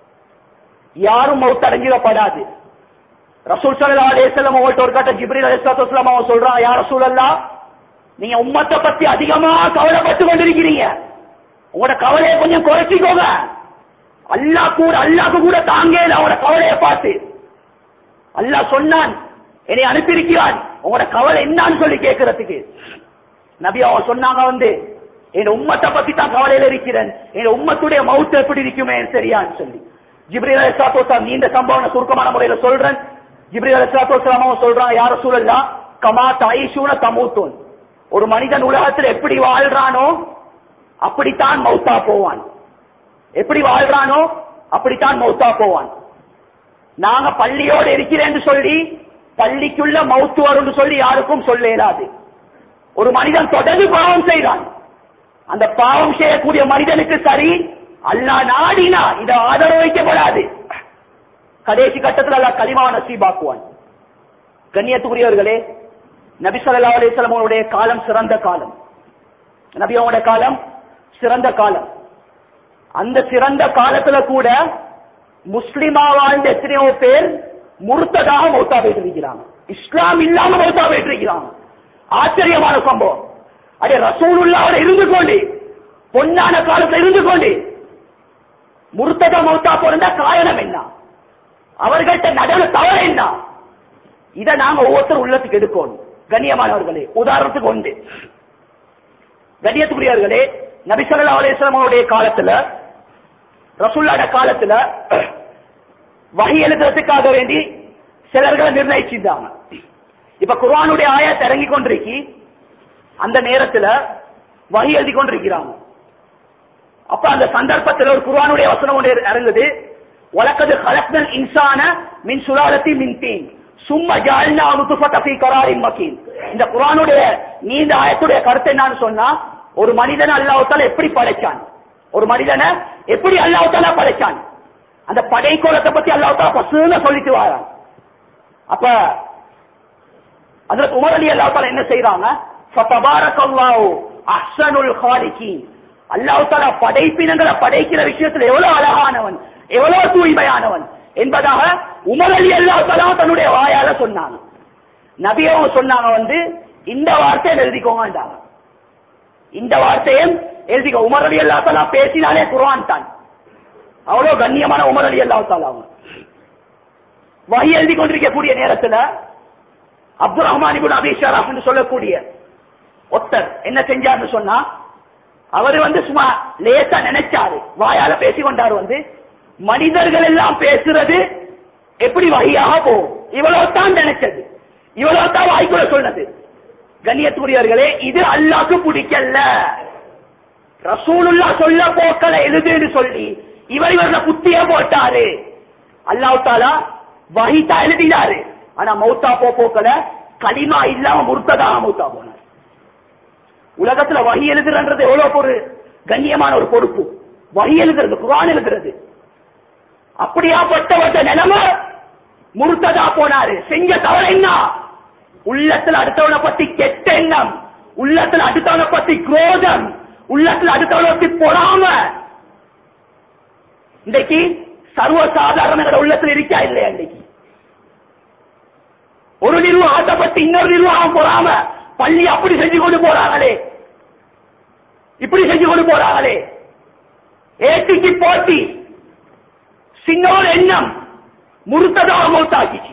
யாரும் மவுத் அடைஞ்சிடப்படாது ரசூல் சல்லா அலேசல்லம் அவங்கள்ட்ட ஒரு கட்ட ஜிப்ரீல் அலிஸ்லாத்துலாம் அவன் சொல்றான் யார் ரசூல் அல்லா நீங்க உம்மத்தை பத்தி அதிகமா கவலைப்பட்டு கொண்டிருக்கிறீங்க உங்களோட கவலையை கொஞ்சம் குறைச்சிக்கோங்க அல்லாஹ் கூட அல்லாஹ்க்கு கூட தாங்கல அவனோட கவலையை பார்த்து அல்லாஹ் சொன்னான் என்னை அனுப்பியிருக்கிறான் உங்களோட கவலை என்னன்னு சொல்லி கேட்கறதுக்கு நபி அவன் சொன்னாங்க வந்து என் உம்மத்தை பத்தி தான் கவலையில இருக்கிறேன் என் உம்மத்துடைய மவுத்து எப்படி இருக்குமே சரியான்னு சொல்லி ஜிப்ரீல் அலிஸ்லாத்தோசா நீண்ட சம்பவம் சுருக்கமான முறையில சொல்றேன் ஜிப்ரீல் அலிஸ்லாத்தோசலாம சொல்றான் யார சூழல்லா கமா தாயிஷூன தமூத்தோன் ஒரு மனிதன் உலகத்தில் எப்படி வாழ்றானோ அப்படித்தான் மௌத்தா போவான் எப்படி வாழ்றானோ அப்படித்தான் மௌத்தா போவான் நாங்க பள்ளியோடு இருக்கிறேன்னு சொல்லி பள்ளிக்குள்ள மௌத்து வரும்னு சொல்லி யாருக்கும் சொல்ல இயலாது ஒரு மனிதன் தொடர்ந்து பாவம் செய்கிறான் அந்த பாவம் செய்யக்கூடிய மனிதனுக்கு சரி அல்லா நாடினா இதை ஆதரவு வைக்கப்படாது கடைசி கட்டத்தில் அல்லா கலிமாவை நசீபாக்குவான் கண்ணியத்துக்குரியவர்களே நபி சொல்லா அலிஸ்லமோடைய காலம் சிறந்த காலம் நபியோட காலம் சிறந்த காலம் அந்த சிறந்த காலத்துல கூட முஸ்லிமா வாழ்ந்த எத்தனையோ பேர் முருத்ததாக மௌத்தா போயிட்டு இருக்கிறாங்க இஸ்லாம் இல்லாம மௌத்தா போயிட்டு இருக்கிறாங்க ஆச்சரியமான சம்பவம் அடே ரசூலுல்லாவோட இருந்து கொண்டு பொன்னான காலத்துல இருந்து கொண்டு முருத்தத மௌத்தா போறதா காரணம் என்ன அவர்கள்ட்ட நடன தவறு என்ன இதை நாங்க ஒவ்வொருத்தரும் உள்ளத்துக்கு எடுக்கணும் கண்ணியமானவர்களே உதாரணத்துக்கு உண்டு கண்ணியத்துக்குரியவர்களே நபிசல்லா அலிஸ்லாமுடைய காலத்துல ரசூல்லாட காலத்துல வகை எழுதுறதுக்காக வேண்டி சிலர்களை நிர்ணயிச்சிருந்தாங்க இப்ப குர்ஆனுடைய ஆயத்தை இறங்கி கொண்டிருக்கி அந்த நேரத்துல வகை எழுதி கொண்டிருக்கிறாங்க அப்ப அந்த சந்தர்ப்பத்தில் ஒரு குர்ஆனுடைய வசனம் ஒன்று இறங்குது வழக்கது கலக்னல் இன்சான மின் சுலாலத்தி மின் தீன் சும்மா ஜாலினா நுத்துஃபத ஃபீ கராரின் மக்கீன் இந்த குர்ஆனுடைய நீண்ட ஆயத்துடைய கருத்து என்னன்னு சொன்னா ஒரு மனிதனை அல்லாஹ் எப்படி படைச்சான் ஒரு மனிதனை எப்படி அல்லாஹ் படைச்சான் அந்த படைக்கோலத்தை பத்தி அல்லாஹ் பசுன்னு சொல்லிட்டு வாரான் அப்ப அதுல உமர் அலி அல்லாஹ் என்ன செய்யறாங்க ஃபதபாரக்கல்லாஹு அஹ்ஸனுல் காலிகீன் அல்லாஹ் தஆலா படைப்பினங்களை படைக்கிற விஷயத்துல எவ்வளவு அழகானவன் எவ்வளவு தூய்மையானவன் என்பதாக உமர் அலி அல்லாஹ் தஆலா தன்னுடைய வாயால சொன்னாங்க நபியவங்க சொன்னாங்க வந்து இந்த வார்த்தையை எழுதிக்கோங்கன்றாங்க இந்த வார்த்தையும் எழுதிக்கோ உமர் அலி அல்லா தலா பேசினாலே குர்ஆன் தான் அவ்வளவு கண்ணியமான உமர் அலி அல்லா தாலா அவங்க வகை எழுதி கொண்டிருக்கக்கூடிய நேரத்துல அப்துல் ரஹ்மான் இபுன் அபி ஷராப் என்று சொல்லக்கூடிய ஒத்தர் என்ன செஞ்சார்னு சொன்னா அவர் வந்து சும்மா லேசா நினைச்சாரு வாயால பேசி கொண்டாரு வந்து மனிதர்கள் எல்லாம் பேசுறது எப்படி வகையாக போகும் இவ்வளவு தான் நினைச்சது இவ்வளவு தான் வாய்க்குள்ள சொன்னது கண்ணியத்துக்குரியவர்களே இது அல்லாக்கு பிடிக்கல ரசூலுல்லா சொல்ல போக்கல எழுதுன்னு சொல்லி இவர் இவர புத்திய போட்டாரு அல்லாஹ் தாலா வஹிதா எழுதினாரு ஆனா மௌத்தா போ போக்கல களிமா இல்லாம முர்த்ததா மௌத்தா போனார் உலகத்துல வகி எழுதுறது எவ்வளவு ஒரு கண்ணியமான ஒரு பொறுப்பு வகி எழுதுறது குரான் எழுதுறது அப்படியாப்பட்டவற்ற நிலைமை முருத்ததா போனாரு செஞ்ச தவறு என்ன உள்ளத்துல அடுத்தவனை பத்தி கெட்ட எண்ணம் உள்ளத்துல அடுத்தவனை பத்தி குரோதம் உள்ளத்துல அடுத்தவனை பத்தி பொறாம இன்றைக்கு சர்வசாதாரண எங்க உள்ளத்துல இருக்கா இல்லையா இன்னைக்கு ஒரு நிர்வாகத்தை பத்தி இன்னொரு நிர்வாகம் போறாம பள்ளி அப்படி செஞ்சு கொண்டு போறாங்களே இப்படி செஞ்சு கொண்டு போறாங்களே ஏட்டிக்கு போட்டி சின்னோர் எண்ணம் முறுத்ததாக மௌத்தாக்கிச்சு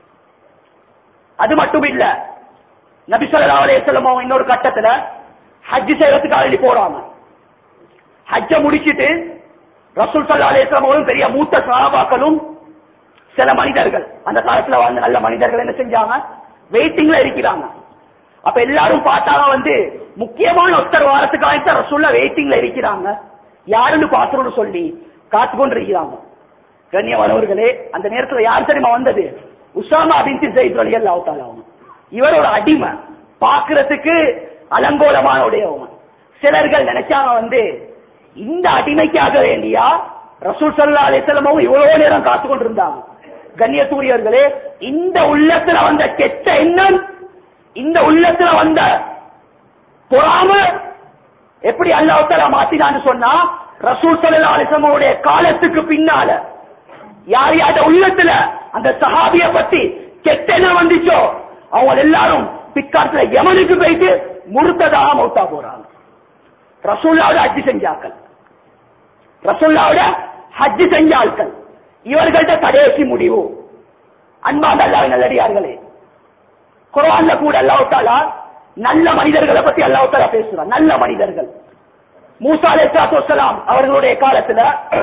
அது மட்டும் இல்ல நபி ஸல்லல்லாஹு அலைஹி வஸல்லம் அவங்க இன்னொரு கட்டத்துல ஹஜ் செய்யறதுக்கு அள்ளி போறாங்க ஹஜ்ஜ முடிச்சிட்டு ரசூல் ஸல்லல்லாஹு அலைஹி வஸல்லம் அவர்களும் பெரிய மூத்த சஹாபாக்களும் சில மனிதர்கள் அந்த காலத்துல வாழ்ந்த நல்ல மனிதர்கள் என்ன செஞ்சாங்க வெயிட்டிங்ல இருக்கிறாங்க அப்ப எல்லாரும் பார்த்தாங்க வந்து முக்கியமான ஒருத்தர் வாரத்துக்காக ரசூல்ல வெயிட்டிங்ல இருக்கிறாங்க யாருன்னு பாத்துறோம்னு சொல்லி காத்து கொண்டு இருக்கிறாங்க கண்ணியமானவர்களே அந்த நேரத்துல யார் தெரியுமா வந்தது உசாமா பின் ஜெயித் ரலியல்லாஹு தஆலா அவங்க இவர் ஒரு அடிமை பாக்குறதுக்கு அலங்கோலமான உடையவங்க சிலர்கள் நினைச்சாங்க வந்து இந்த அடிமைக்காக வேண்டியா ரசூல் ஸல்லல்லாஹு அலைஹி வஸல்லம் அவங்க இவ்வளவு நேரம் காத்து கொண்டிருந்தாங்க கண்ணியத்தூரியர்களே இந்த உள்ளத்துல வந்த கெட்ட எண்ணம் இந்த உள்ளத்துல வந்த பொறாம எப்படி அல்லாஹ் மாத்தினான்னு சொன்னா ரசூல் ஸல்லல்லாஹு அலைஹி வஸல்லம் அவருடைய காலத்துக்கு பின்னால யார் யார்ட உள்ளத்துல அந்த சஹாபிய பத்தி கெட்ட எண்ணம் வந்துச்சோ அவங்க எல்லாரும் பிற்காலத்துல யமனுக்கு போயிட்டு முறுத்ததாக மௌத்தா போறாங்க ரசூல்லாவோட ஹஜ்ஜி செஞ்சாக்கள் ரசூல்லாவோட ஹஜ்ஜி செஞ்ச ஆட்கள் இவர்கள்ட்ட கடைசி முடிவு அன்பாந்த அல்லாஹ் நல்லடியார்களே குரான்ல கூட அல்லாஹாலா நல்ல மனிதர்களை பத்தி அல்லாஹாலா பேசுறான் நல்ல மனிதர்கள் மூசா அலைஹிஸ்ஸலாத்து வஸ்ஸலாம் அவர்களுடைய காலத்துல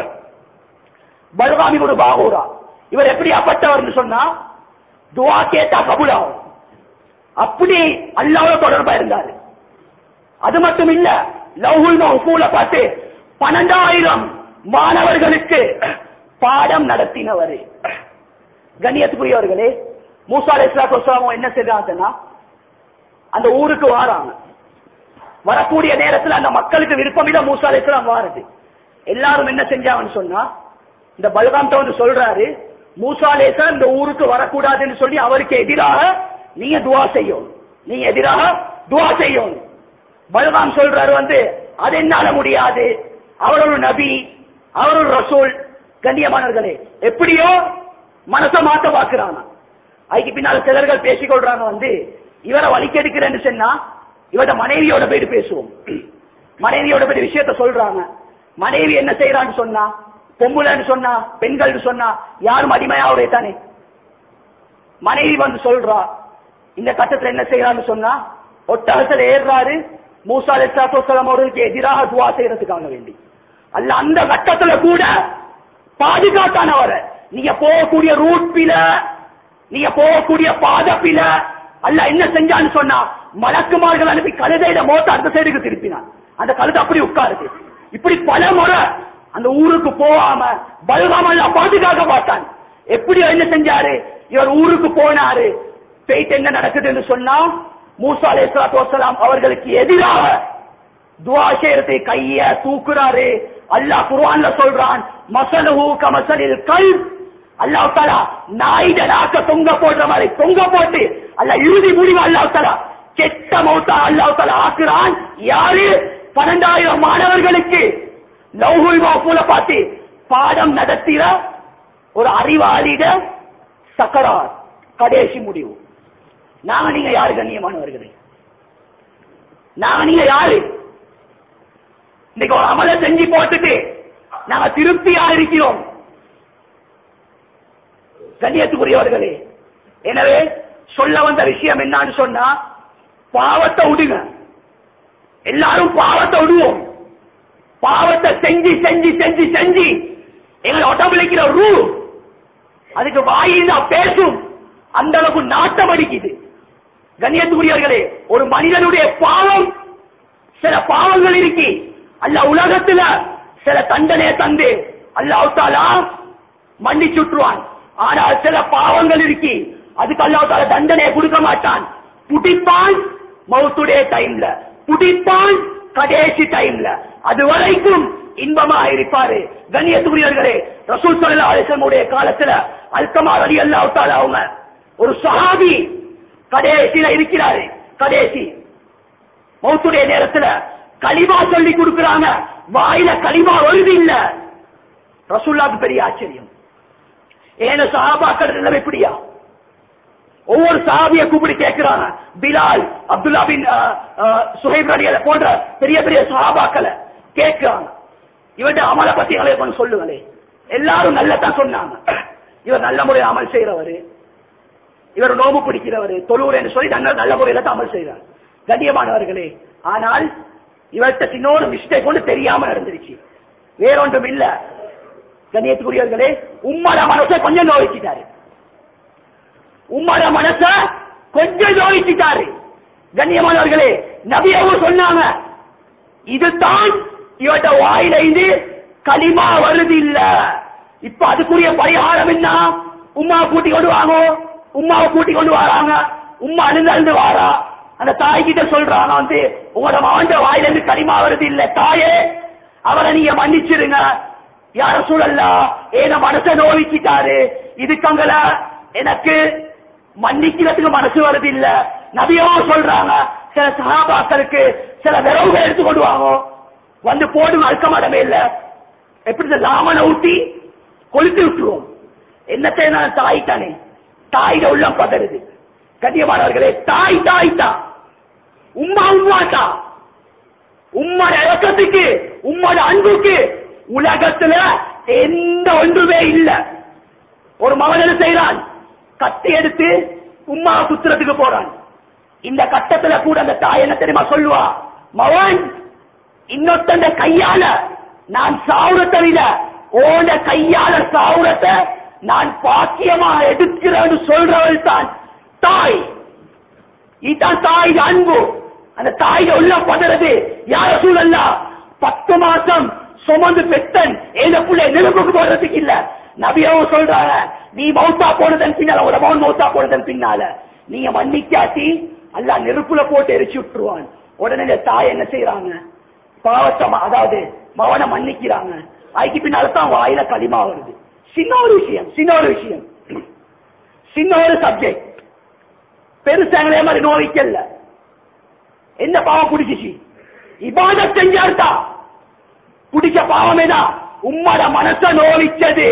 பல்காமி ஒரு பாகூரா இவர் எப்படியாப்பட்டவர்னு சொன்னா துவா கேட்டா கபுலாகும் அப்படி அல்லாஹ்வோட தொடர்பா இருந்தாரு அது மட்டும் இல்ல லவ்ஹுல் மஹ்ஃபூல பார்த்து பன்னெண்டாயிரம் மாணவர்களுக்கு பாடம் நடத்தினவர் கண்ணியத்துக்குரியவர்களே மூசா அலைஹிஸ்ஸலாத்து வஸ்ஸலாம் என்ன செய்றாங்கன்னா அந்த ஊருக்கு வாராங்க வரக்கூடிய நேரத்துல அந்த மக்களுக்கு விருப்பம் இல்ல மூசா அலைஹிஸ்ஸலாம் வாருது எல்லாரும் என்ன செஞ்சாங்கன்னு சொன்னா இந்த பல்காம்ட்ட வந்து சொல்றாரு மூசா அலைஹிஸ்ஸலாம் இந்த ஊருக்கு வரக்கூடாதுன்னு சொல்லி அவருக்கு எதிராக நீங்க துவா செய்யும் நீங்க எதிராக துவா செய்யும் பல்காம் சொல்றாரு வந்து அது என்னால முடியாது அவர் ஒரு நபி அவர் ஒரு ரசூல் கண்ணியமானவர்களே எப்படியோ மனச மாத்த பாக்குறாங்க அதுக்கு பின்னால் சிலர்கள் பேசிக் கொள்றாங்க வந்து இவரை வலிக்கெடுக்கிறேன்னு சொன்னா இவர மனைவியோட போயிட்டு பேசுவோம் மனைவியோட போய் விஷயத்த சொல்றாங்க மனைவி என்ன செய்யறான்னு சொன்னா பொம்புலன்னு சொன்னா பெண்கள் சொன்னா யாரும் அடிமையாவுடைய தானே மனைவி வந்து சொல்றா இந்த கட்டத்துல என்ன செய்யறான்னு சொன்னா ஒட்டகத்துல ஏறுறாரு மூசா அலிஸ்லாத்துலாம் அவர்களுக்கு எதிராக துவா செய்யறதுக்காக வேண்டி அல்ல அந்த கட்டத்துல கூட பாதுகாத்தானவரை நீங்க போகக்கூடிய ரூட் பில நீங்க போகக்கூடிய பாதப்பில அல்ல என்ன செஞ்சான்னு சொன்னா மலக்குமார்கள் அனுப்பி கழுதையிட மோத்த அந்த சைடுக்கு திருப்பினான் அந்த கழுதை அப்படி உட்காருது இப்படி பல முறை அந்த ஊருக்கு போகாம பல்காம எல்லாம் பாதுகாக்க பார்த்தான் எப்படி என்ன செஞ்சாரு இவர் ஊருக்கு போனாரு போயிட்டு என்ன நடக்குதுன்னு சொன்னா மூசா அலைஹிஸ்ஸலாத்து வஸ்ஸலாம் அவர்களுக்கு எதிராக துவா செய்யறதை கைய தூக்குறாரு அல்லாஹ் குர்ஆன்ல சொல்றான் மசலுஹு கமசலில் கல் அல்லாஹ் தஆலா நாயிட நாக்க தொங்க போடுற மாதிரி தொங்க போட்டு அல்லாஹ் இறுதி முடிவு அல்லாஹ் தஆலா கெட்ட மௌத்தா அல்லாஹ் தஆலா ஆக்குறான் யாரு பன்னெண்டாயிரம் மாணவர்களுக்கு லௌஹுல் மஹ்ஃபூல பார்த்து பாடம் நடத்திற ஒரு அறிவாளிட சக்கரார் கடைசி முடிவு நாங்க நீங்க யாரு கண்ணியமானவர்களே நாங்க நீங்க யாரு இன்னைக்கு ஒரு அமலை செஞ்சு போட்டுட்டு நாங்க திருப்தியா இருக்கிறோம் கண்ணியத்துக்குரியவர்களே எனவே சொல்ல வந்த விஷயம் என்னன்னு சொன்னா பாவத்தை விடுங்க எல்லாரும் பாவத்தை விடுவோம் பாவத்தை செஞ்சு செஞ்சு செஞ்சு செஞ்சு எங்களை உடம்புலைக்கிற ரூ அதுக்கு வாயில பேசும் அந்த அளவுக்கு நாட்டம் அடிக்குது கண்ணியத்துக்குரியவர்களே ஒரு மனிதனுடைய பாவம் சில பாவங்கள் இருக்கு அல்ல உலகத்துல சில தண்டனையை தந்து அல்லாஹாலா மன்னி சுற்றுவான் ஆனால் சில பாவங்கள் இருக்கு அதுக்கு அல்லாஹால தண்டனையை கொடுக்க மாட்டான் புடிப்பான் மௌத்துடைய டைம்ல புடிப்பான் கடைசி டைம்ல அது வரைக்கும் இன்பமா இருப்பாரு கண்ணியத்துக்குரியவர்களே ரசூல் சல்லா அலிசமுடைய காலத்துல அல்கமா அலி அல்லாஹால அவங்க ஒரு சஹாபி கடைசியில இருக்கிறாரு கடைசி மௌத்துடைய நேரத்துல களிமா சொல்லி கொடுக்கறாங்க வாயில களிமா வருது இல்ல ரசூல்லாக்கு பெரிய ஆச்சரியம் ஏன சஹாபாக்கள் நிலைமை இப்படியா ஒவ்வொரு சாபிய கூப்பிடி கேட்கிறாங்க பிலால் அப்துல்லா பின் சுஹைப் ரலியல்ல போன்ற பெரிய பெரிய சஹாபாக்களை கேட்கிறாங்க இவர்கிட்ட அமலை பத்தி எங்களை கொஞ்சம் சொல்லுங்களே எல்லாரும் நல்லதான் சொன்னாங்க இவர் நல்ல முறையில் அமல் செய்யறவரு இவர் நோம்பு பிடிக்கிறவரு தொழுவர் என்று சொல்லி நல்ல நல்ல முறையில தான் அமல் செய்யறார் கண்ணியமானவர்களே ஆனால் இவர்கிட்ட சின்னோடு மிஸ்டேக் கொண்டு தெரியாம நடந்துருச்சு வேறொன்றும் இல்ல கண்ணியத்துக்குரியவர்களே உம்மட மனசை கொஞ்சம் நோய்ச்சிட்டாரு உம்மட மனச கொஞ்சம் நோய்ச்சிட்டாரு கண்ணியமானவர்களே நபியாவும் சொன்னாங்க இதுதான் இவட்ட வாயில இது களிமா வருது இல்ல இப்ப அதுக்குரிய பரிகாரம் என்ன உமா கூட்டி கொண்டு வாங்க உமாவை கூட்டி கொண்டு வராங்க உமா அழுந்து அழுந்து வாரா அந்த தாய் கிட்ட சொல்றாங்க வந்து உங்களோட மகன் வாயில இருந்து களிமா வருது இல்ல தாயே அவரை நீங்க மன்னிச்சிருங்க யார சூழல்ல ஏன மனசை நோவிச்சிட்டாரு இதுக்கங்கள எனக்கு மன்னிக்கிறதுக்கு மனசு வருது இல்ல நபியோ சொல்றாங்க சில சகாபாக்களுக்கு சில விரவுகள் எடுத்து கொண்டு வாங்க வந்து போடும் அழுக்க மாட்டமே இல்ல எப்படி இந்த லாமனை ஊட்டி கொளுத்து விட்டுருவோம் என்னத்தை நான் தாய் தானே தாயிட உள்ளம் பதறுது கண்ணியமானவர்களே தாய் தாய் தான் உம்மா உம்மா தான் உம்மோட இறக்கத்துக்கு உம்மோட அன்புக்கு உலகத்துல எந்த ஒன்றுமே இல்ல ஒரு மகன் என்ன செய்யறான் கத்தி எடுத்து உம்மா குத்துறதுக்கு போறான் இந்த கட்டத்துல கூட அந்த தாய் என்ன தெரியுமா சொல்லுவா மகன் இன்னொருத்தந்த கையால நான் சாவுரத்தை விட ஓட கையால சாவுரத்தை நான் பாக்கியமா எடுக்கிறேன்னு சொல்றவள் தான் தாய் இதுதான் தாய் அன்பு அந்த தாய் உள்ள பதறது யார சூழல்ல பத்து மாசம் சுமந்து பெத்தன் ஏத புள்ளை நெருப்புக்கு போடுறதுக்கு இல்ல நபியாவும் சொல்றாங்க நீ மௌத்தா போனதன் பின்னால ஒரு மௌன் மௌத்தா போனதன் பின்னால நீங்க மன்னிக்காட்டி அல்ல நெருப்புல போட்டு எரிச்சு விட்டுருவான் உடனே இந்த தாய் என்ன செய்யறாங்க பாவத்தை ம- அதாவது மவனை மன்னிக்கிறாங்க அதுக்கு பின்னால தான் வாயில களிமா வருது சின்ன ஒரு விஷயம் சின்ன ஒரு விஷயம் சின்ன ஒரு சப்ஜெக்ட் பெருசாங்களே மாதிரி நோய்க்கல்ல என்ன பாவம் பிடிச்சிச்சு இபாத செஞ்சார்த்தா பிடிச்ச பாவமே தான் உம்மட மனச நோவிச்சது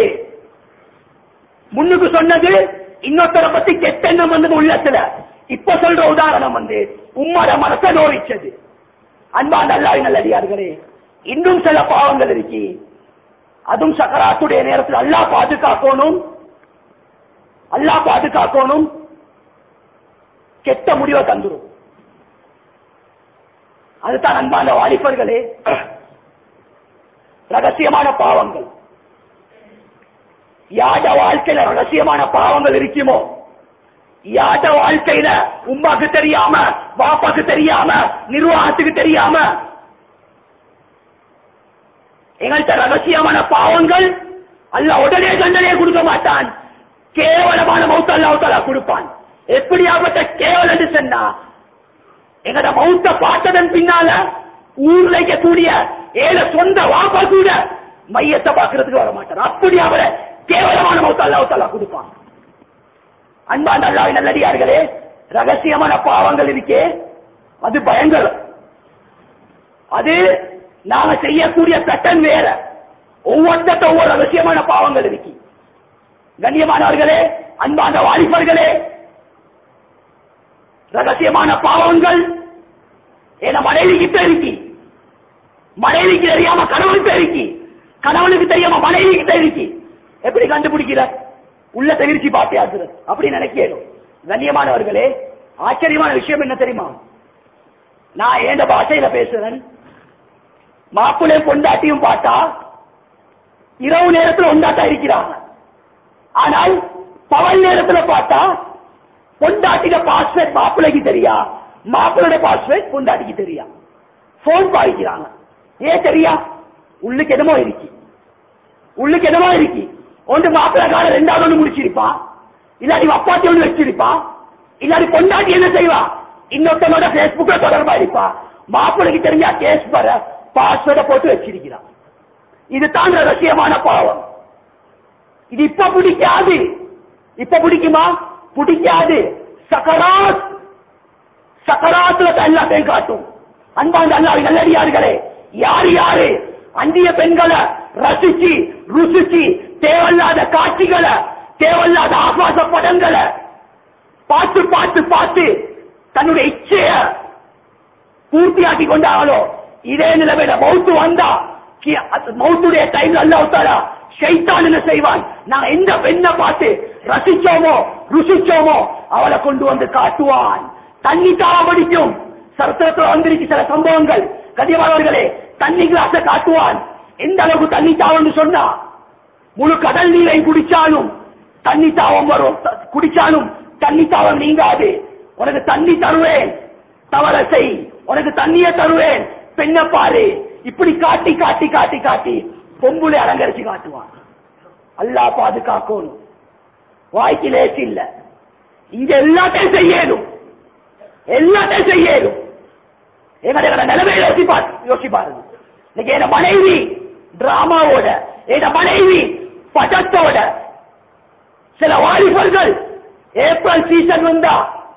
முன்னுக்கு சொன்னது இன்னொருத்தரை பத்தி கெட்ட எண்ணம் வந்தது உள்ளத்துல இப்ப சொல்ற உதாரணம் வந்து உம்மட மனச நோவிச்சது அன்பாண்ட அல்லாஹ் நல்லடியார்களே இன்னும் சில பாவங்கள் இருக்கு அதுவும் சக்கராத்துடைய நேரத்தில் அல்லாஹ் பாதுகாக்கணும் அல்லாஹ் பாதுகாக்கணும் கெட்ட முடிவை தந்துரும் அதுதான் அன்பான வாலிபர்களே ரகசியமான பாவங்கள் யாட வாழ்க்கையில ரகசியமான பாவங்கள் இருக்குமோ யாட வாழ்க்கையில உமாக்கு தெரியாம பாப்பாக்கு தெரியாம நிர்வாகத்துக்கு தெரியாம எங்கள்கிட்ட ரகசியமான பாவங்கள் அல்ல உடனே தண்டனையை கொடுக்க மாட்டான் கேவலமான மௌத்த அல்லாஹ் கொடுப்பான் எப்படியாப்பட்ட கேவலம் என்று சொன்னா எங்கட மௌத்த பார்த்ததன் பின்னால ஊர்ல இருக்கக்கூடிய ஏழ சொந்த வாப்பா கூட மையத்தை பார்க்கறதுக்கு வர மாட்டார் அப்படி அவரை கேவலமான மௌத்த அல்லாஹ் கொடுப்பான் அன்பான் அல்லாஹ் நல்லடியார்களே ரகசியமான பாவங்கள் இருக்கே அது பயங்கரம் அது நாங்க செய்யக்கூடிய பேட்டன் வேற ஒவ்வொருத்த ஒவ்வொரு ரகசியமான பாவங்கள் இருக்கு கண்ணியமானவர்களே அன்பான வாலிபர்களே ரகசியமான பாவங்கள் என மனைவி கிட்ட இருக்கு மனைவிக்கு தெரியாம கணவனுக்கு இருக்கு கணவனுக்கு தெரியாம மனைவி கிட்ட இருக்கு எப்படி கண்டுபிடிக்கிற உள்ள தவிர்ச்சி பாத்தியாக்குற அப்படி நினைக்கிறோம் கண்ணியமானவர்களே ஆச்சரியமான விஷயம் என்ன தெரியுமா நான் ஏண்ட பாஷையில பேசுறேன் மாப்பிள்ளையும் பொண்டாட்டியும் பார்த்தா இரவு நேரத்துல ஒண்டாட்டா இருக்கிறாங்க ஆனால் பகல் நேரத்துல பார்த்தா பொண்டாட்டிட பாஸ்வேர்ட் மாப்பிள்ளைக்கு தெரியா மாப்பிள்ளோட பாஸ்வேர்ட் பொண்டாட்டிக்கு தெரியா போன் பாதிக்கிறாங்க ஏன் தெரியா உள்ளுக்கு என்னமோ இருக்கு உள்ளுக்கு என்னமோ இருக்கு ஒன்று மாப்பிள்ளை கால ரெண்டாவது ஒன்று முடிச்சிருப்பான் இல்லாட்டி அப்பாத்தி ஒன்று வச்சிருப்பான் இல்லாட்டி பொண்டாட்டி என்ன செய்வா இன்னொருத்தனோட பேஸ்புக்ல தொடர்பா இருப்பா மாப்பிள்ளைக்கு தெரிஞ்சா கேஸ் வர பாஸ்வேர்டை போட்டு வச்சிருக்கிறான் இதுதான் ரகசியமான பாவம் இது இப்ப பிடிக்காது இப்ப பிடிக்குமா பிடிக்காது சக்கராத் சக்கராத்துல தான் எல்லாத்தையும் காட்டும் அன்பாந்த அல்லாஹ் நல்லடியார்களே யார் யாரு அந்நிய பெண்களை ரசிச்சு ருசிச்சு தேவையில்லாத காட்சிகளை தேவையில்லாத ஆபாச படங்களை பார்த்து பார்த்து பார்த்து தன்னுடைய இச்சைய பூர்த்தியாக்கி கொண்டாங்களோ இதே நிலைமையில மௌத்து வந்தா கி- அது மௌத்துடைய டைம்ல அல்ல விட்டாரா ஷைத்தான் என்ன செய்வான் நான் எந்த பெண்ணை பார்த்து ரசிச்சோமோ ருசிச்சோமோ அவளை கொண்டு வந்து காட்டுவான் தண்ணி தாவ படிக்கும் சரித்திரத்தில் வந்திருக்கு சில சம்பவங்கள் கதியமானவர்களே தண்ணி கிளாஸ காட்டுவான் எந்த அளவுக்கு தண்ணி தாவன்னு சொன்னா முழு கடல் நீரை குடிச்சாலும் தண்ணி தாவம் வரும் த- குடிச்சாலும் தண்ணி தாவம் நீங்காது உனக்கு தண்ணி தருவேன் தவற செய் உனக்கு தண்ணிய தருவேன் பெண்ண பாரு இப்படி காட்டி காட்டி காட்டி காட்டி பொம்புளை அலங்கரிச்சு காட்டுவான் அல்லாஹ் பாதுகாக்கணும் வாய்க்கு லேசி இல்ல இங்க எல்லாத்தையும் செய்யணும் எல்லாத்தையும் செய்யணும் எங்களோட நிலைமையை யோசி பாரு யோசி பாருங்க இன்னைக்கு என் மனைவி டிராமாவோட என் மனைவி படத்தோட சில வாலிபர்கள் ஏப்ரல் சீசன் வந்தா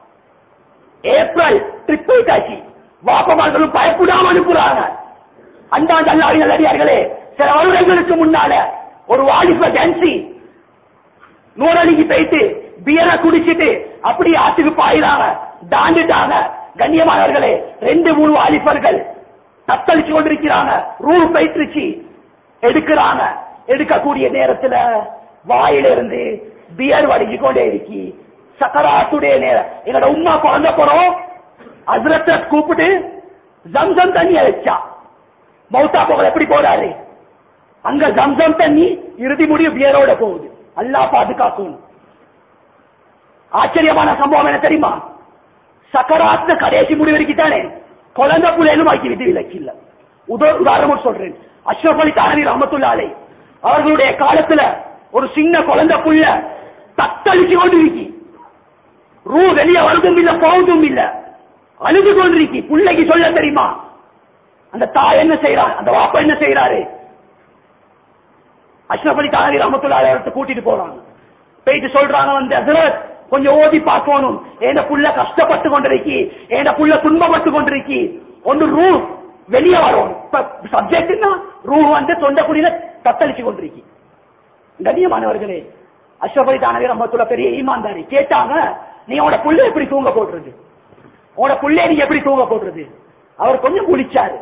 ஏப்ரல் ட்ரிப் போயிட்டாச்சு வாப்பமார்களும் பயப்படாம அனுப்புறாங்க அந்தாண்டு அல்லாவின் நல்லடியார்களே சில வருடங்களுக்கு முன்னால ஒரு வாலிப டான்சி நூறடிக்கு போயிட்டு பியரை குடிச்சிட்டு அப்படி ஆத்துக்கு பாயிறாங்க தாண்டிட்டாங்க கண்ணியமானவர்களே ரெண்டு மூணு வாலிபர்கள் தத்தளிச்சு கொண்டிருக்கிறாங்க ரூல் போயிட்டுருச்சு எடுக்கிறாங்க எடுக்கக்கூடிய நேரத்துல வாயிலிருந்து பியர் வடிஞ்சு கொண்டே இருக்கி சக்கராத்துடைய நேரம் என்னோட உமா பிறந்த போறோம் அதிரத்தை கூப்பிட்டு ஜம்சம் தண்ணி வச்சா மௌத்தா போகல எப்படி போறாரு அங்க ஜம்சம் தண்ணி இறுதி முடிவு பியரோட போகுது அல்லாஹ் பாதுகாக்கும் ஆச்சரியமான சம்பவம் என்ன தெரியுமா சக்கராத்த கடைசி முடிவு வரைக்கும் குழந்தை புள்ளைன்னு ஆக்கி விதி விலக்கு இல்ல உத- உதாரணம் சொல்றேன் அஷ்ரப் அலி தானவி ரஹமத்துல்லாலே அவர்களுடைய காலத்துல ஒரு சின்ன குழந்தை புள்ள தத்தளிச்சு கொண்டு இருக்கி ரூ வெளியே வருதும் இல்ல போவதும் இல்ல அழுது கொண்டிருக்கி பிள்ளைக்கு சொல்ல தெரியுமா அந்த தாய் என்ன செய்யறார் அந்த வாப்பா என்ன செய்யறாரு அஷ்ரப் அலி தானவி ரஹமத்துல்லாலே அவர்கிட்ட கூட்டிட்டு போறாங்க போயிட்டு சொல்றாங்க வந்து ஹசரத் கொஞ்சம் ஓதி பார்க்கணும் ஏன புள்ள கஷ்டப்பட்டு கொண்டிருக்கி ஏன புள்ள துன்பப்பட்டு கொண்டிருக்கி ஒன்று ரூ வெளியே வரும் சப்ஜெக்ட்னா ரூ வந்து தொண்டக்குடியில தத்தளிச்சு கொண்டிருக்கி கண்ணியமானவர்களே அஷ்ரப் அலி தானவி ரஹமத்துல்லா பெரிய ஈமான்தாரி கேட்டாங்க நீ உன புள்ள எப்படி தூங்க போடுறது உன புள்ளை நீ எப்படி தூங்க போடுறது அவர் கொஞ்சம் குளிச்சாரு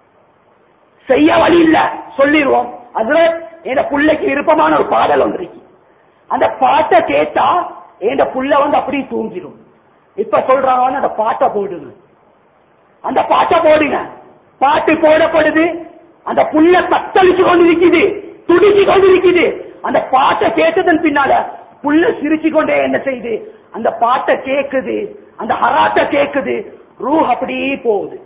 செய்ய வழி இல்ல சொல்லிடுவோம் அதுல என் புள்ளைக்கு விருப்பமான ஒரு பாடல் ஒன்று இருக்கு அந்த பாட்டை கேட்டா என் புள்ள வந்து அப்படியே தூங்கிடும் இப்ப சொல்றாங்க அந்த பாட்டை போடுங்க அந்த பாட்டை போடுங்க பாட்டு போடப்படுது அந்த புள்ள தத்தளிச்சு கொண்டு இருக்குது துடிச்சு கொண்டு இருக்குது அந்த பாட்டை கேட்டதன் பின்னால புள்ள சிரிச்சு கொண்டே என்ன செய்யுது அந்த பாட்டை கேக்குது அந்த ஹராட்ட கேக்குது ரூ அப்படியே போகுது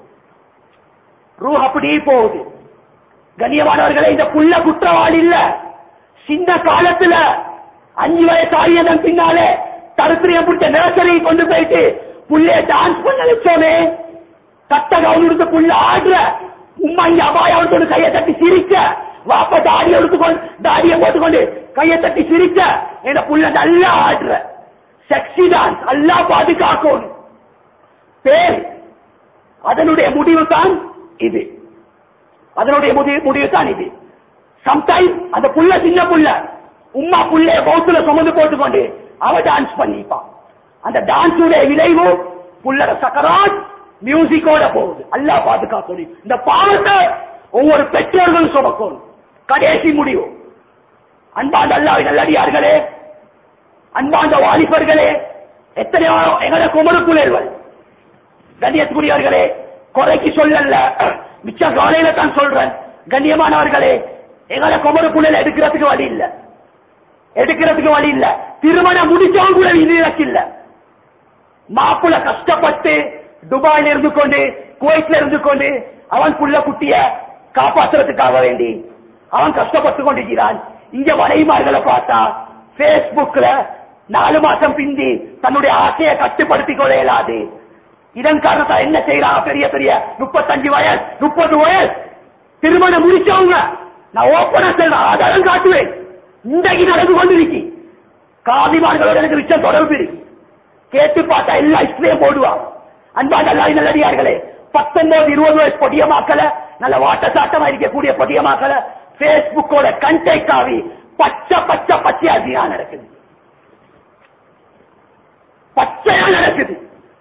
ரூ அப்படியே போகுது கண்ணியமானவர்களே இந்த புள்ள குற்றவாளி இல்ல சின்ன காலத்துல அஞ்சு வயசு ஆகியதன் பின்னாலே தருத்திரியம் பிடிச்ச நர்சரி கொண்டு போயிட்டு புள்ளைய டான்ஸ் பண்ண வச்சோமே கட்ட கவுன் எடுத்து புள்ள ஆடுற உம்மா இங்க அபாயம் எடுத்து கையை தட்டி சிரிக்க வாப்ப தாடி எடுத்துக்கொண்டு தாடியை போட்டுக்கொண்டு கையை தட்டி சிரிக்க என் புள்ள நல்லா ஆடுற செக்ஸி டான்ஸ் நல்லா பாதுகாக்கணும் பேர் அதனுடைய முடிவு தான் இது அதனுடைய முடிவு முடிவு தான் இது சம்டைம் அந்த புள்ள சின்ன புள்ள உம்மா புள்ளைய பௌத்துல சுமந்து போட்டுக்கொண்டு அவ டான்ஸ் பண்ணிப்பான் அந்த டான்ஸுடைய விளைவு புள்ளட சக்கராட் மியூசிக்கோட போகுது அல்லா பாதுகாக்கணும் இந்த பாவத்தை ஒவ்வொரு பெற்றோர்களும் சுமக்கணும் கடைசி முடிவு அன்பாந்த அல்லாவின் நல்லடியார்களே அன்பாந்த வாலிபர்களே எத்தனையோ எங்களை குமரு புலர்கள் கண்ணியத்துக்குரியவர்களே குறைக்கு சொல்லல மிச்ச காலையில தான் சொல்றேன் கண்ணியமானவர்களே எங்களை குமரு புள்ளையில எடுக்கிறதுக்கு வழி இல்ல எடுக்கிறதுக்கு வழி இல்ல திருமணம் முடிச்சவங்க கூட விதிவிலக்கு இல்ல மாப்பிள்ள கஷ்டப்பட்டு துபாயில இருந்து கொண்டு குவைட்ல இருந்து கொண்டு அவன் புள்ள குட்டிய காப்பாற்றுறதுக்காக வேண்டி அவன் கஷ்டப்பட்டு கொண்டிருக்கிறான் இங்க மனைவிமார்களை பார்த்தா பேஸ்புக்ல நாலு மாசம் பிந்தி தன்னுடைய ஆசையை கட்டுப்படுத்திக் கொள்ள இயலாது இதன் காரணத்தா என்ன செய்யறாங்க பெரிய பெரிய முப்பத்தஞ்சு வயசு முப்பது வயசு திருமணம் முடிச்சவங்க நான் ஓப்பனா சொல்றேன் ஆதாரம் காட்டுவேன் இன்றைக்கு நடந்து கொண்டிருக்கி காதிமார்களோட எனக்கு விஷயம் தொடர்பு இருக்கு கேட்டு பார்த்தா எல்லா இஸ்லையும் போடுவான் அன்பாக எல்லாரும் நல்லடியார்களே பத்தொன்பது இருபது வயசு பொடியமாக்கல நல்ல வாட்ட சாட்டமா இருக்கக்கூடிய பொடியமாக்கல பேஸ்புக்கோட கண்டெக்ட் ஆகி பச்சை பச்சை பச்சையா ஜினா நடக்குது பச்சையா நடக்குது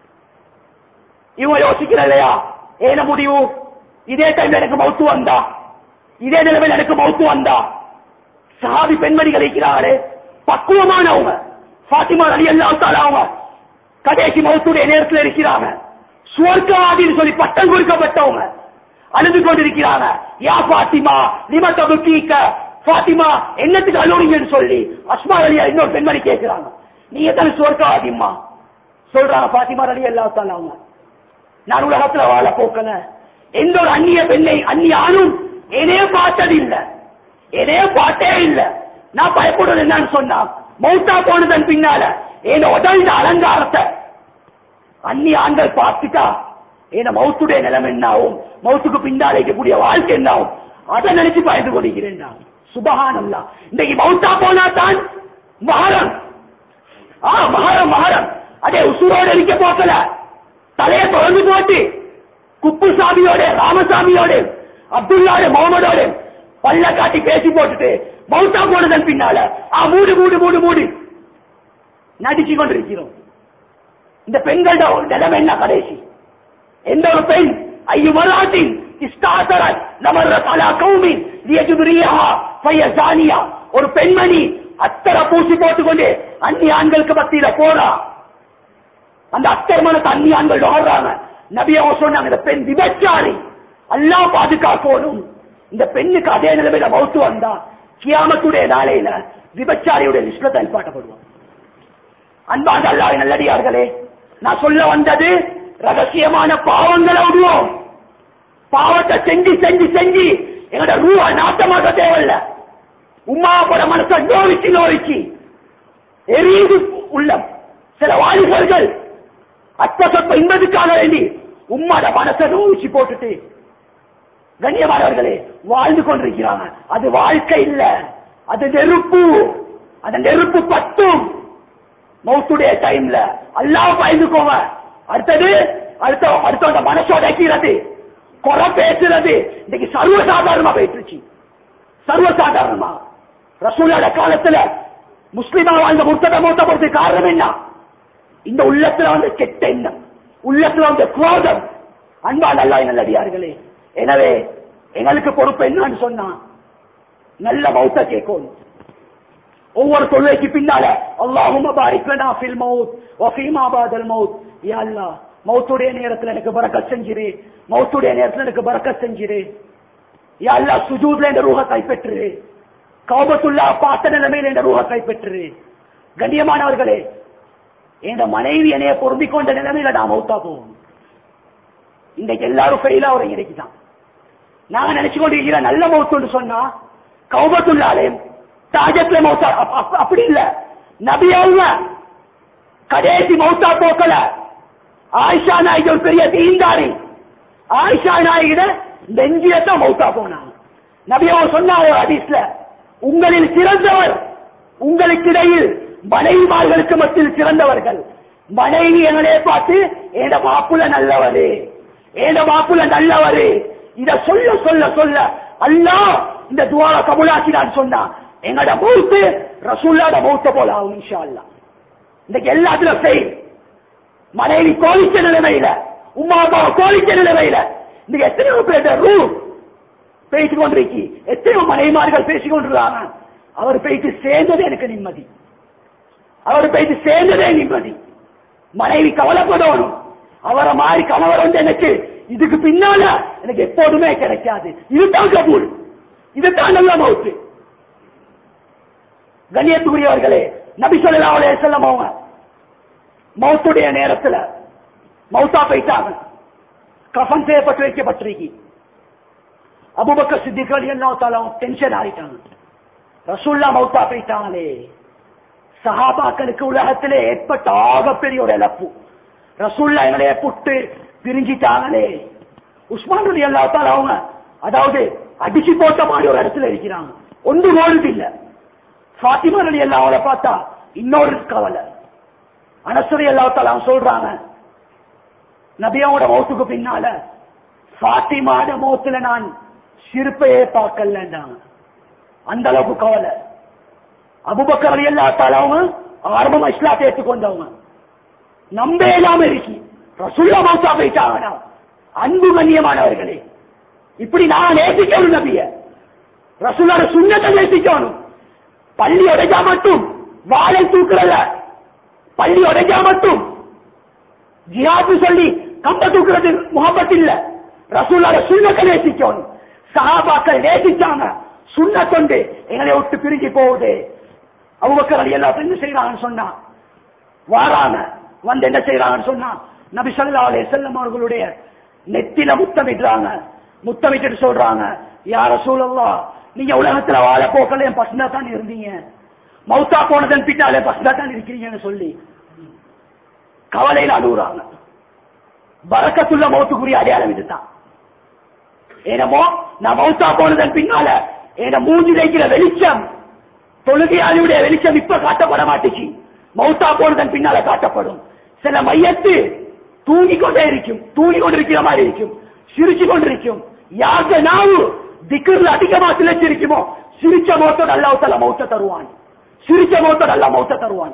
இவங்க யோசிக்கிற இல்லையா ஏன முடிவு இதே டைம்ல எனக்கு மௌத்து வந்தா இதே நிலைமையில் எனக்கு மௌத்து வந்தா சாதி பெண்மணிகள் இருக்கிறார்களே பக்குவமானவங்க பாத்திமா அலி எல்லாம் அவங்க கடைசி மௌத்துடைய நேரத்தில் இருக்கிறாங்க சுவர்க்கவாதின்னு சொல்லி பட்டம் கொடுக்கப்பட்டவங்க அழுது கொண்டிருக்கிறாங்க யா பாத்திமா நிமத்த புக்கீக்க பாத்திமா என்னத்துக்கு அழுறீங்கன்னு சொல்லி அஸ்மா அலியா இன்னொரு பெண்மணி கேட்கிறாங்க நீ எத்தனை சுவர்க்கவாதிம்மா சொல்றாங்க பாத்திமா அலி எல்லாம் அவங்க நான் உலகத்துல வாழ போக்கல எந்த ஒரு அந்நிய பெண்ணை அந்நிய ஆணும் என்னைய பார்த்தது இல்ல என்னைய பார்த்தே இல்ல நான் பயப்படுறது என்னன்னு சொன்னா மௌத்தா போனதன் பின்னால என் உடல்ந்த அலங்காரத்தை அந்நிய ஆண்கள் பார்த்துட்டா என் மௌத்துடைய நிலைமை என்ன ஆகும் மௌத்துக்கு பின்னால இருக்கக்கூடிய வாழ்க்கை என்ன ஆகும் அதை நினைச்சு பயந்து கொண்டிருக்கிறேன் நான் சுபகானம்லாம் இன்னைக்கு மௌத்தா போனா தான் மகரம் ஆ மகரம் மகரம் அதே உசுரோடு இருக்க போக்கல தலையை தொடர்ந்து போட்டு குப்புசாமியோட ராமசாமியோட அப்துல்லாவோட முகமதோட பல்ல காட்டி பேசி போட்டுட்டு மௌத்தா போனதன் பின்னால ஆ மூடு மூடு மூடு மூடு நடிச்சு கொண்டிருக்கிறோம் இந்த பெண்களோட ஒரு நிலைமை என்ன கடைசி எந்த ஒரு பெண் ஐயுமராட்டின் இஸ்தாசரன் நமர கலா கௌமின் லியஜுபிரியா பைய ஜானியா ஒரு பெண்மணி அத்தரை பூசி போட்டுக்கொண்டு அந்நிய ஆண்களுக்கு மத்தியில போறா அந்த அத்தர்மனத்தை அந்நிய ஆண்கள் ஓடுறாங்க நபி அவங்க சொன்னாங்க இந்த பெண் விபச்சாரி அல்லாஹ் பாதுகாக்கணும் இந்த பெண்ணுக்கு அதே நிலைமையில மௌத்து வந்தா கியாமத்துடைய நாளையில விபச்சாரியுடைய லிஸ்ட்ல தனிப்பாட்டப்படுவான் அன்பாக அல்லாஹ் நல்லடியார்களே நான் சொல்ல வந்தது ரகசியமான பாவங்களை விடுவோம் பாவத்தை செஞ்சு செஞ்சு செஞ்சு எங்களோட ரூபா நாட்டமாக தேவையில்ல உமா போட மனசை நோவிச்சு நோவிச்சு எரியுது உள்ளம் சில வாலிபர்கள் அற்ப சொற்ப இன்பதுக்காக வேண்டி உம்மாட மனசை நோவிச்சு போட்டுட்டு கண்ணியமானவர்களே வாழ்ந்து கொண்டிருக்கிறாங்க அது வாழ்க்கை இல்ல அது நெருப்பு அந்த நெருப்பு பத்தும் மௌத்துடைய டைம்ல அல்லாஹ் பயந்துக்கோங்க அடுத்தது அடுத்த அடுத்த மனசோட வைக்கிறது குறை பேசுறது இன்னைக்கு சர்வசாதாரணமா போயிட்டுருச்சு சர்வசாதாரணமா ரசூலோட காலத்துல முஸ்லிமா வாழ்ந்த முர்த்தத மூத்த போறதுக்கு காரணம் என்ன இந்த உள்ளத்துல வந்து கெட்ட எண்ணம் உள்ளத்துல வந்து குரோதம் அன்பா நல்லா நல்லடியார்களே எனவே எங்களுக்கு பொறுப்பு என்னன்னு சொன்னா நல்ல மௌத்த கேட்கணும் ஒவ்வொரு தொழுகைக்கு பின்னால அல்லாஹும் பாரிக்லனா ஃபில் மவுத் வ ஃபீமா பாதல் மவுத் யா அல்லாஹ் மௌத்துடைய நேரத்துல எனக்கு பரக்கத் செஞ்சிரு மௌத்துடைய நேரத்துல எனக்கு பரக்கத் செஞ்சிரு யா அல்லாஹ் சுஜூத்ல இந்த ரூஹ கைப்பற்று கௌபத்துல்லா பார்த்த நிலைமையில இந்த ரூஹ கைப்பற்று கண்ணியமானவர்களே என் மனைவி என்னைய பொருந்திக் கொண்ட நிலைமையில நான் மௌத்தா போவோம் இன்றைக்கு எல்லாரும் ஃபெயிலா ஒரு இன்றைக்குதான் நாங்க நினைச்சு கொண்டிருக்கிற நல்ல மௌத்துன்னு சொன்னா கௌபத்துல்லாலே தாஜத்துல மௌத்தா அப்- அப்- அப்படி இல்ல நபி அவங்க கடைசி மௌத்தா போக்கல ஆயிஷா நாயகி ஒரு பெரிய தீண்டாரி ஆயிஷா நாயகிட நெஞ்சியத்தான் மௌத்தா போனாங்க நபி அவங்க சொன்னாங்க ஒரு ஹதீஸ்ல உங்களில் சிறந்தவர் உங்களுக்கிடையில் மனைவிமார்களுக்கு மத்தியில் சிறந்தவர்கள் மனைவி எங்களே பார்த்து ஏட மாப்புல நல்லவரு ஏட மாப்புல நல்லவரு இத சொல்ல சொல்ல சொல்ல அல்லாஹ் இந்த துவார கபுலாக்கினான்னு சொன்னா எங்களோட மௌத்து ரசூல்லாட மௌத்த போல ஆகும் இன்ஷா அல்லாஹ் இன்னைக்கு எல்லாத்துலயும் செய் மனைவி கோலிச்ச நிலைமையில உமா அப்பா கோலிச்ச நிலைமையில இன்னைக்கு எத்தனையோ பேர் ரூ பேசிக் கொண்டிருக்கி எத்தனையோ மனைவிமார்கள் பேசிக் கொண்டிருக்காங்க அவர் பேசி சேர்ந்தது எனக்கு நிம்மதி அவர் பேசி சேர்ந்ததே நிம்மதி மனைவி கவலைப்படணும் அவரை மாதிரி கணவர் வந்து எனக்கு இதுக்கு பின்னால எனக்கு எப்போதுமே கிடைக்காது இதுதான் கபூல் இதுதான் நல்ல மவுத்து கண்ணியத்துக்குரியவர்களே நபி சொல்லா செல்லம் அவங்க மௌத்துடைய நேரத்துல மௌத்தா போயிட்டாங்க கஃன் செய்யப்பட்டு வைக்கப்பட்டிருக்கி அபுபக்கர் சித்திகள் எல்லாம் டென்ஷன் ஆயிட்டாங்க ரசூல்லா மௌத்தா போயிட்டாங்களே சஹாபாக்களுக்கு உலகத்திலே ஏற்பட்ட ஆகப்பெரிய ஒரு இழப்பு ரசூல்லா எங்களைய புட்டு பிரிஞ்சிட்டாங்களே உஸ்மான் ரலி அல்லாத்தால அவங்க அதாவது அடிச்சு போட்ட மாதிரி ஒரு இடத்துல இருக்கிறாங்க ஒன்று ஓடுது இல்ல ஃபாத்திமா ரலி அல்லா அவளை பார்த்தா இன்னொரு கவலை அனசுரி அல்லாத்தால அவங்க சொல்றாங்க நபியாவோட மௌத்துக்கு பின்னால ஃபாத்திமாட மௌத்துல நான் சிறுப்பையே பார்க்கலன்றாங்க அந்த அளவுக்கு கவலை அபுபக்கர் அலி அல்லா அவங்க ஆரம்பமா இஸ்லாத்தை ஏற்றுக்கொண்டவங்க நம்ப இல்லாம இருக்கி ரசுல்லா மௌத்தா போயிட்டாங்கடா அன்பு கண்ணியமானவர்களே இப்படி நான் நேசிக்கணும் நபிய ரசுல்லாட சுண்ணத்தை நேசிக்கணும் பள்ளி உடைஞ்சா மட்டும் வாழை தூக்குறல பள்ளி உடைஞ்சா மட்டும் ஜிஹாது சொல்லி கம்ப தூக்குறது முகப்பத் இல்ல ரசூலாட சுண்ணத்தை நேசிக்கணும் சஹாபாக்கள் நேசிச்சாங்க சுண்ண கொண்டு எங்களை விட்டு பிரிஞ்சு போகுது அவங்க எல்லாத்தையும் என்ன செய்யறாங்கன்னு சொன்னா வாராங்க வந்து என்ன செய்யறாங்கன்னு சொன்னா நபி ஸல்லல்லாஹு அலைஹி வஸல்லம் அவர்களுடைய நெத்தில முத்தமிடுறாங்க முத்தமிட்டு சொல்றாங்க யார சூழல்லா நீங்க உலகத்துல வாழ போக்கல என் பசங்க தான் இருந்தீங்க மௌத்தா போனதன் பின்னாலே பசங்க தான் இருக்கிறீங்கன்னு சொல்லி கவலையில அழுகுறாங்க பறக்கத்துள்ள மௌத்துக்குரிய அடையாளம் இதுதான் ஏனமோ நான் மௌத்தா போனதன் பின்னால என மூஞ்சி வைக்கிற வெளிச்சம் தொழுகையாளியுடைய வெளிச்சம் இப்ப காட்டப்பட மாட்டுச்சு மௌத்தா போனதன் பின்னால காட்டப்படும் சில மையத்து தூங்கி கொண்டே இருக்கும் தூங்கி கொண்டிருக்கிற மாதிரி இருக்கும் சிரிச்சு கொண்டிருக்கும் யாருக்கு நாவு திக்கர்ல அதிகமா சிலைச்சிருக்குமோ சிரிச்ச மௌத்தோட அல்லாஹ் மௌத்த தருவான் சிரிச்ச மௌத்தோட அல்லா மௌத்த தருவான்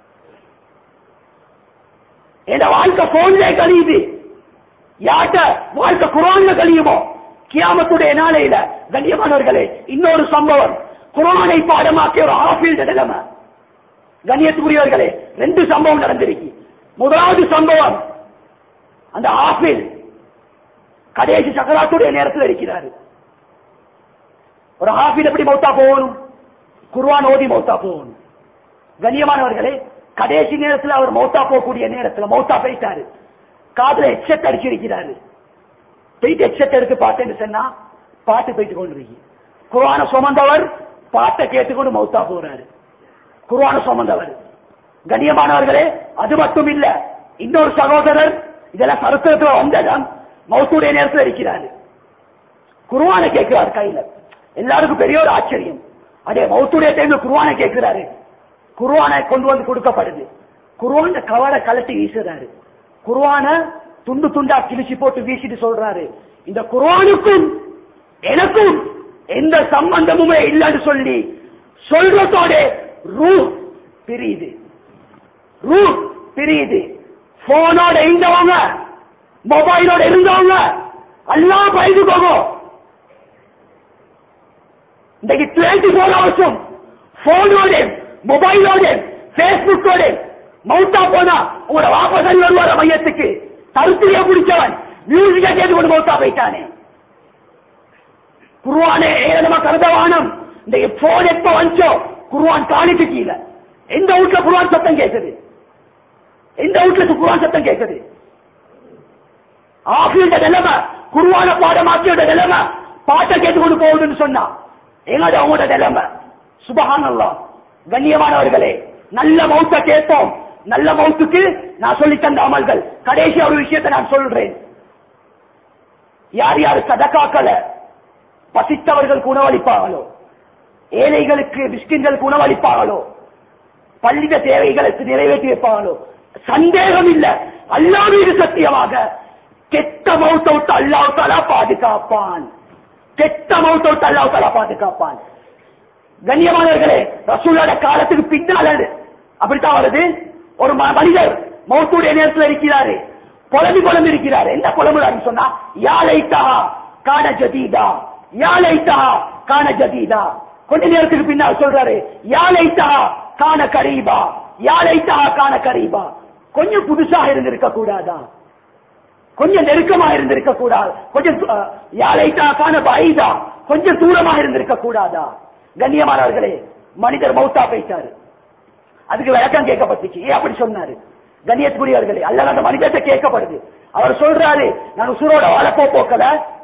என் வாழ்க்கை போன்ல கழியுது யார்கிட்ட வாழ்க்கை குரான்ல கழியுமோ கியாமத்துடைய நாளையில கண்ணியமானவர்களே இன்னொரு சம்பவம் குரானை பாடமாக்கிய ஒரு ஆபீல்ட நிலைமை கண்ணியத்துக்குரியவர்களே ரெண்டு சம்பவம் நடந்திருக்கு முதலாவது சம்பவம் அந்த ஆபீல் கடைசி சக்கராத்துடைய நேரத்தில் இருக்கிறாரு ஒரு ஆபீல் எப்படி மௌத்தா போகணும் குர்வான் ஓதி மௌத்தா போகணும் கண்ணியமானவர்களே கடைசி நேரத்தில் அவர் மௌத்தா போகக்கூடிய நேரத்தில் மௌத்தா போயிட்டாரு காதுல எச்சட் அடிச்சிருக்கிறாரு போயிட்டு எச்சட் எடுத்து பார்த்தேன்னு சொன்னா பாட்டு போயிட்டு கொண்டிருக்கு குர்வான சுமந்தவர் பாட்டை கேட்டுக்கொண்டு மௌத்தா போறாரு குர்வான சுமந்தவர் கண்ணியமானவர்களே அது மட்டும் இல்ல இன்னொரு சகோதரர் இதெல்லாம் சரித்திரத்துல வந்ததான் மௌத்துடைய நேரத்தில் இருக்கிறாரு குருவானை கேட்கிறார் கையில எல்லாருக்கும் பெரிய ஒரு ஆச்சரியம் அதே மௌத்துடைய டைம்ல குருவானை கேட்கிறாரு குருவானை கொண்டு வந்து கொடுக்கப்படுது குருவான கவலை கலட்டி வீசுறாரு குருவான துண்டு துண்டா கிழிச்சு போட்டு வீசிட்டு சொல்றாரு இந்த குருவானுக்கும் எனக்கும் எந்த சம்பந்தமுமே இல்லைன்னு சொல்லி சொல்றதோட ரூ பிரியுது ரூ பிரியுது போனோட இருந்தவங்க மொபைலோட இருந்தவங்க எல்லாம் பயந்து போகும் இன்றைக்கு டுவெண்ட்டி போர் ஹவர்ஸும் போனோட மொபைலோட பேஸ்புக்கோட மவுத்தா போனா உங்களோட வாபசல் வருவார மையத்துக்கு தருத்திரியா பிடிச்சவன் மியூசிக்கா கேட்டு கொண்டு மவுத்தா போயிட்டானே குருவானே ஏழமா கருதவானம் இந்த போன் எப்ப வந்துச்சோ குருவான் காணிக்கு கீழே எந்த வீட்டுல குருவான் சத்தம் கேட்குது எந்த வீட்டுல குருவான் சத்தம் கேட்குது ஆஃபீல்ட நிலைமை குருவான பாடமாக்கியோட நிலைமை பாட்டை கேட்டுக்கொண்டு போகுதுன்னு சொன்னா எங்களோட அவங்களோட நிலைமை சுபகானல்லா கண்ணியமானவர்களே நல்ல மௌத்த கேட்போம் நல்ல மௌத்துக்கு நான் சொல்லி தந்த அமல்கள் கடைசி ஒரு விஷயத்தை நான் சொல்றேன் யார் யார் சதக்காக்கள பசித்தவர்களுக்கு உணவளிப்பார்களோ ஏழைகளுக்கு மிஸ்கின்களுக்கு உணவளிப்பார்களோ பள்ளித தேவைகளுக்கு நிறைவேற்றி வைப்பாங்களோ சந்தேகம் இல்ல அல்லாஹ் மீது சத்தியமாக கெட்ட மௌத்த விட்டு அல்லாஹ் தாலா பாதுகாப்பான் கெட்ட மௌத்த விட்டு அல்லாஹ் தாலா பாதுகாப்பான் கண்ணியமானவர்களே ரசூலோட காலத்துக்கு பின்னால் அது அப்படித்தான் வருது ஒரு ம- மனிதர் மௌத்துடைய நேரத்தில் இருக்கிறாரு புலம்பி புலம்பி இருக்கிறாரு என்ன புலம்புறாருன்னு சொன்னா யாழைத்தா காண ஜதீதா யாழைத்தா காண ஜதீதா கொஞ்ச நேரத்துக்கு பின்னால் சொல்றாரு யாழைத்தா காண கரீபா யாழைத்தா காண கரீபா கொஞ்சம் புதுசாக இருந்திருக்க கூடாதா கொஞ்சம் நெருக்கமா இருந்திருக்க கூடாது கொஞ்சம் அஹ், யாழைத்தா காண பைதா கொஞ்சம் தூரமா இருந்திருக்க கூடாதா கண்ணியமானவர்களே மனிதர் மௌத்தா போயிட்டாரு அதுக்கு விளக்கம் கேட்கப்பட்டுச்சு ஏன் அப்படி சொன்னாரு கண்ணியத்துக்குரியவர்களே அல்ல அந்த மனிதத்தை கேட்கப்படுது அவர் சொல்றாரு நான் உசுரோட வாழப்போ போக்கல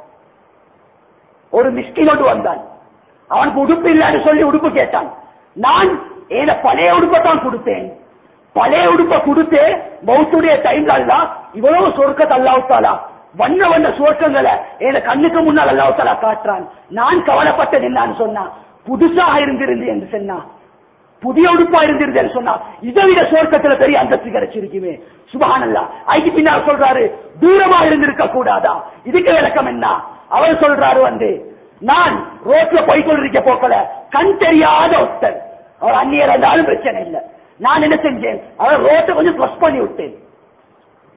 ஒரு மிஸ்கினோடு வந்தான் அவனுக்கு உடுப்பு இல்லைன்னு சொல்லி உடுப்பு கேட்டான் நான் ஏன பழைய உடுப்பை தான் கொடுத்தேன் பழைய உடுப்பை கொடுத்து மௌத்துடைய டைம்ல அல்ல இவ்வளவு சொர்க்கத்தை அல்லாவுத்தாலா வண்ண வண்ண சுவர்க்கங்களை என கண்ணுக்கு முன்னால் அல்லாவுத்தாலா காட்டுறான் நான் கவலைப்பட்டது என்னான்னு சொன்னா புதுசாக இருந்திருந்து என்று சொன்னா புதிய உடுப்பா இருந்திருந்தேன்னு சொன்னா இதை விட சுவர்க்கத்துல பெரிய அந்தஸ்து கிடைச்சிருக்குமே சுபஹானல்லா ஐக்கு பின்னால் சொல்றாரு தூரமா இருந்திருக்க கூடாதா இதுக்கு விளக்கம் என்ன அவர் சொல்றாரு வந்து நான் ரோட்ல போய் கொண்டிருக்க போக்கல கண் தெரியாத ஒருத்தர் அவர் அந்நியர் இருந்தாலும் பிரச்சனை இல்லை நான் என்ன செஞ்சேன் அவர் ரோட்டை கொஞ்சம் க்ளஸ் பண்ணி விட்டேன்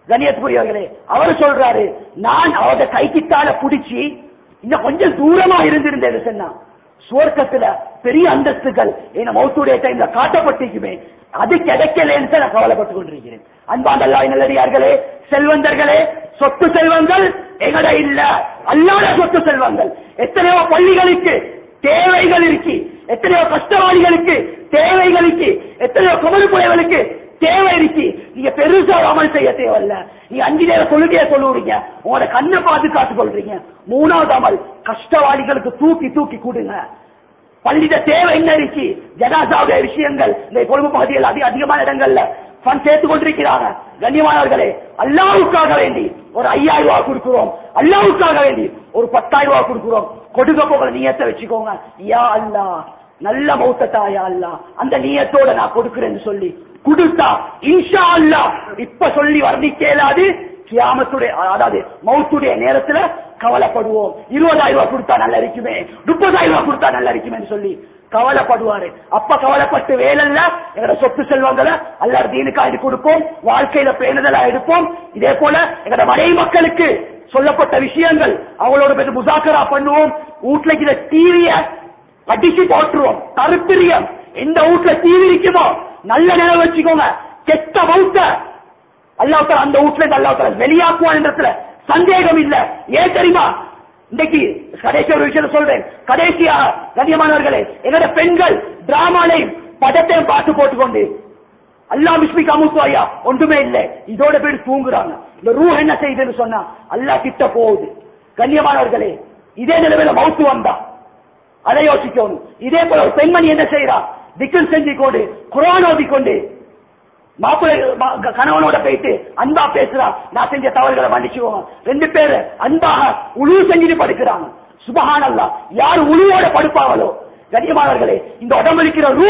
கணியத்துக்குரியவர்களே அவர் சொல்றாரு நான் அவட கைக்கிட்டால புடிச்சு இன்னும் கொஞ்சம் தூரமா இருந்திருந்தேன் சொன்னா சுவர்க்கத்துல பெரிய அந்தஸ்துகள் என்ன மௌத்துடைய டைம்ல காட்டப்பட்டிருக்குமே அது கிடைக்கலன்னு நான் கவலைப்பட்டுக் கொண்டிருக்கிறேன் அன்பாந்த அல்லாஹ் நல்லடியார்களே செல்வந்தர்களே சொத்து செல்வங்கள் எங்கட இல்ல அல்லாத சொத்து செல்வங்கள் எத்தனையோ பள்ளிகளுக்கு தேவைகள் இருக்கு எத்தனையோ கஷ்டவாளிகளுக்கு தேவைகளுக்கு எத்தனையோ குமரிப்புடையவர்களுக்கு தேவை இருக்கு நீங்க பெருசா ஒரு அமல் செய்ய தேவையில்ல நீங்க அஞ்சு நேரம் தொழுகைய சொல்லுறீங்க உங்களோட கண்ணை பாதுகாத்துக் கொள்றீங்க மூணாவது அமல் கஷ்டவாளிகளுக்கு தூக்கி தூக்கி கொடுங்க பள்ளியிட தேவை என்ன இருக்கு ஜனாசாவுடைய விஷயங்கள் இந்த கொழும்பு பகுதியில் அதிக அதிகமான இடங்கள்ல ஃபண்ட் சேர்த்து கொண்டிருக்கிறாங்க கண்ணியமானவர்களே அல்லாவுக்காக வேண்டி ஒரு ஐயாயிரம் ரூபாய் கொடுக்கிறோம் அல்லாவுக்காக வேண்டி ஒரு பத்தாயிரம் ரூபாய் கொடுக்கிறோம் கொடுக்க போகிற நீயத்தை வச்சுக்கோங்க யா அல்லா நல்ல மௌத்தத்தாயா அல்லா அந்த நீயத்தோட நான் கொடுக்கிறேன்னு சொல்லி கொடுத்தா இன்ஷா அல்லா இப்ப சொல்லி வர்ணிக்கலாது கியாமத்துடைய அதாவது மௌத்துடைய நேரத்துல கவலைப்படுவோம் இருபதாயிரம் ரூபாய் கொடுத்தா நல்லா இருக்குமே முப்பதாயிரம் ரூபாய் கொடுத்தா நல்லா இருக்குமே சொல்லி கவலைப்படுவாரு அப்ப கவலைப்பட்டு வேலைல்ல எங்களோட சொத்து செல்வங்களை எல்லாரும் தீனுக்காக கொடுப்போம் வாழ்க்கையில பேணுதலா எடுப்போம் இதே போல எங்களோட மனை மக்களுக்கு சொல்லப்பட்ட விஷயங்கள் அவங்களோட பேர் முசாக்கரா பண்ணுவோம் வீட்டுல இந்த டிவிய அடிச்சு போட்டுருவோம் தருப்பிரியம் எந்த வீட்டுல டிவி இருக்குமோ நல்ல நினைவு வச்சுக்கோங்க கெட்ட மௌத்த அல்லாஹ் அந்த வீட்டுல இருந்து அல்லாஹ் வெளியாக்குவான்றதுல சந்தேகம் இல்ல ஏன் தெரியுமா இன்னைக்கு கடைசி ஒரு விஷயத்தை சொல்றேன் கடைசியா கண்ணியமானவர்களே என்னோட பெண்கள் டிராமாலையும் படத்தையும் பார்த்து போட்டுக்கொண்டு அல்லா மிஸ்மி கமுத்துவாயா ஒன்றுமே இல்லை இதோட பேர் தூங்குறாங்க இந்த ரூ என்ன செய்யுதுன்னு சொன்னா அல்லா கிட்ட போகுது கண்ணியமானவர்களே இதே நிலைமையில மவுத்து வந்தா அதை யோசிக்கணும் இதே போல ஒரு பெண்மணி என்ன செய்யறா திக்கல் செஞ்சு கொண்டு குரான் ஓதிக்கொண்டு மாப்பிள்ளை மா- க- கணவனோட போயிட்டு அன்பா பேசுறா நான் செஞ்ச தவறுகளை மன்னிச்சுவோம் ரெண்டு பேரு அன்பாக உழு செஞ்சுட்டு படுக்கிறாங்க சுபஹானல்லா யார் உழுவோட படுப்பாங்களோ கண்ணியமானவர்களே இந்த உடம்பு இருக்கிற ரூ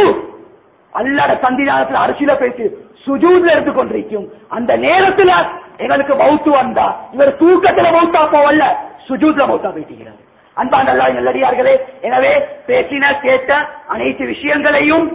அல்லாட சந்திதானத்துல அரசியல பேசி சுஜூத்ல இருந்து கொண்டிருக்கும் அந்த நேரத்துல எங்களுக்கு மௌத்து வந்தா இவர் தூக்கத்துல மௌத்தா போவல்ல சுஜூத்ல மௌத்தா போயிட்டுகிறார் அன்பான அல்லாஹ் நல்லடியார்களே எனவே பேசின கேட்ட அனைத்து விஷயங்களையும்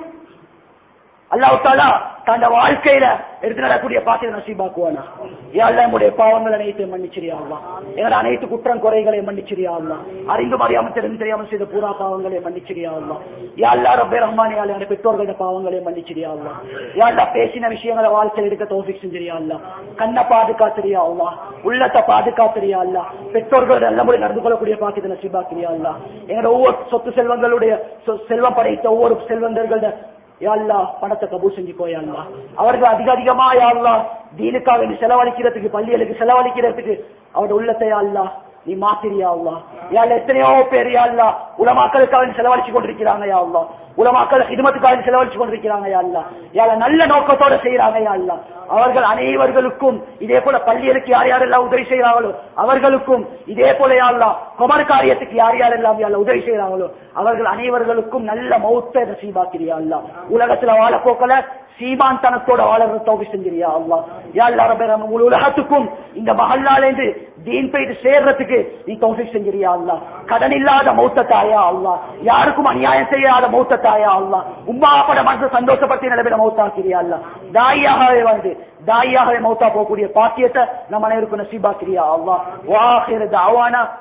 அல்லாஹ் தாலா தன் வாழ்க்கையில எடுத்து நடக்கூடிய பாக்கிய நசீபாக்குவானா யாழ்ல நம்முடைய பாவங்கள் அனைத்து மன்னிச்சிரியா எங்களை அனைத்து குற்றம் குறைகளை மன்னிச்சிரியா அறிந்தும் அறியாமல் தெரிந்து தெரியாமல் செய்த பூரா பாவங்களை மன்னிச்சிரியா யாழ்லா ரப்பே ரஹ்மான் யாழ் எங்க பெற்றோர்களோட பாவங்களை மன்னிச்சிரியா யாழ்லா பேசின விஷயங்களை வாழ்க்கையில் எடுக்க தோஃபிக் செஞ்சிரியா கண்ணை பாதுகாத்திரியா உள்ளத்தை பாதுகாத்திரியா பெற்றோர்களோட நல்ல முறை நடந்து கொள்ளக்கூடிய பாக்கியத்தை நசீபாக்கிரியா எங்களோட ஒவ்வொரு சொத்து செல்வங்களுடைய சொ- செல்வம் படைத்த ஒவ்வொரு செல்வந்தர்களோட யாழ்லா பணத்தை கபூல் செஞ்சு போயாள்லா அவர்கள் அதிக அதிகமா யாழ்லா தீனுக்காக வேண்டி செலவழிக்கிறதுக்கு பள்ளிகளுக்கு செலவழிக்கிறதுக்கு அவருடைய உள்ளத்தை அல்லா நீ மாத்திரியா அல்லா யாழ் எத்தனையோ பேர் யாழ்லா உலமாக்களுக்காக வேண்டி செலவழிச்சு கொண்டிருக்கிறாங்க யா அல்லா உலமாக்கள் ஹிதமத்துக்காக வேண்டி செலவழிச்சு கொண்டிருக்கிறாங்க யா அல்லா யாழ நல்ல நோக்கத்தோட செய்யறாங்க யா அல்லா அவர்கள் அனைவர்களுக்கும் இதே போல பள்ளிகளுக்கு யார் யாரெல்லாம் உதவி செய்யறாங்களோ அவர்களுக்கும் இதே போல யாரெல்லாம் குமர் காரியத்துக்கு யார் யாரெல்லாம் யாரெல்லாம் உதவி செய்யறாங்களோ அவர்கள் அனைவர்களுக்கும் நல்ல மௌத்த நசீபாக்கிறியா அல்லா உலகத்துல வாழ போக்கல சீமான் தனத்தோட வாழறது தோவி செஞ்சிரியா அல்லா யா அல்லா ரப்பே நம்ம முழு உலகத்துக்கும் இந்த மஹல்லால இருந்து தீன் போயிட்டு சேர்றதுக்கு நீ தௌஃபிக் செஞ்சிரியா அல்லா கடன் இல்லாத மௌத்த தாயா அல்லா யாருக்கும் அநியாயம் செய்யாத மௌத்த தாயா அல்லா உம்மாப்பட மனசு சந்தோஷப்படுத்தி நிலைமையில மௌத்தாக்கிறியா அல்லா தாயாகவே வந்து தாயாகவே மௌத்தா போகக்கூடிய பாக்கியத்தை நம்ம அனைவருக்கும் நசீபாக்கிறியா அல்லா வாஹிர தாவானா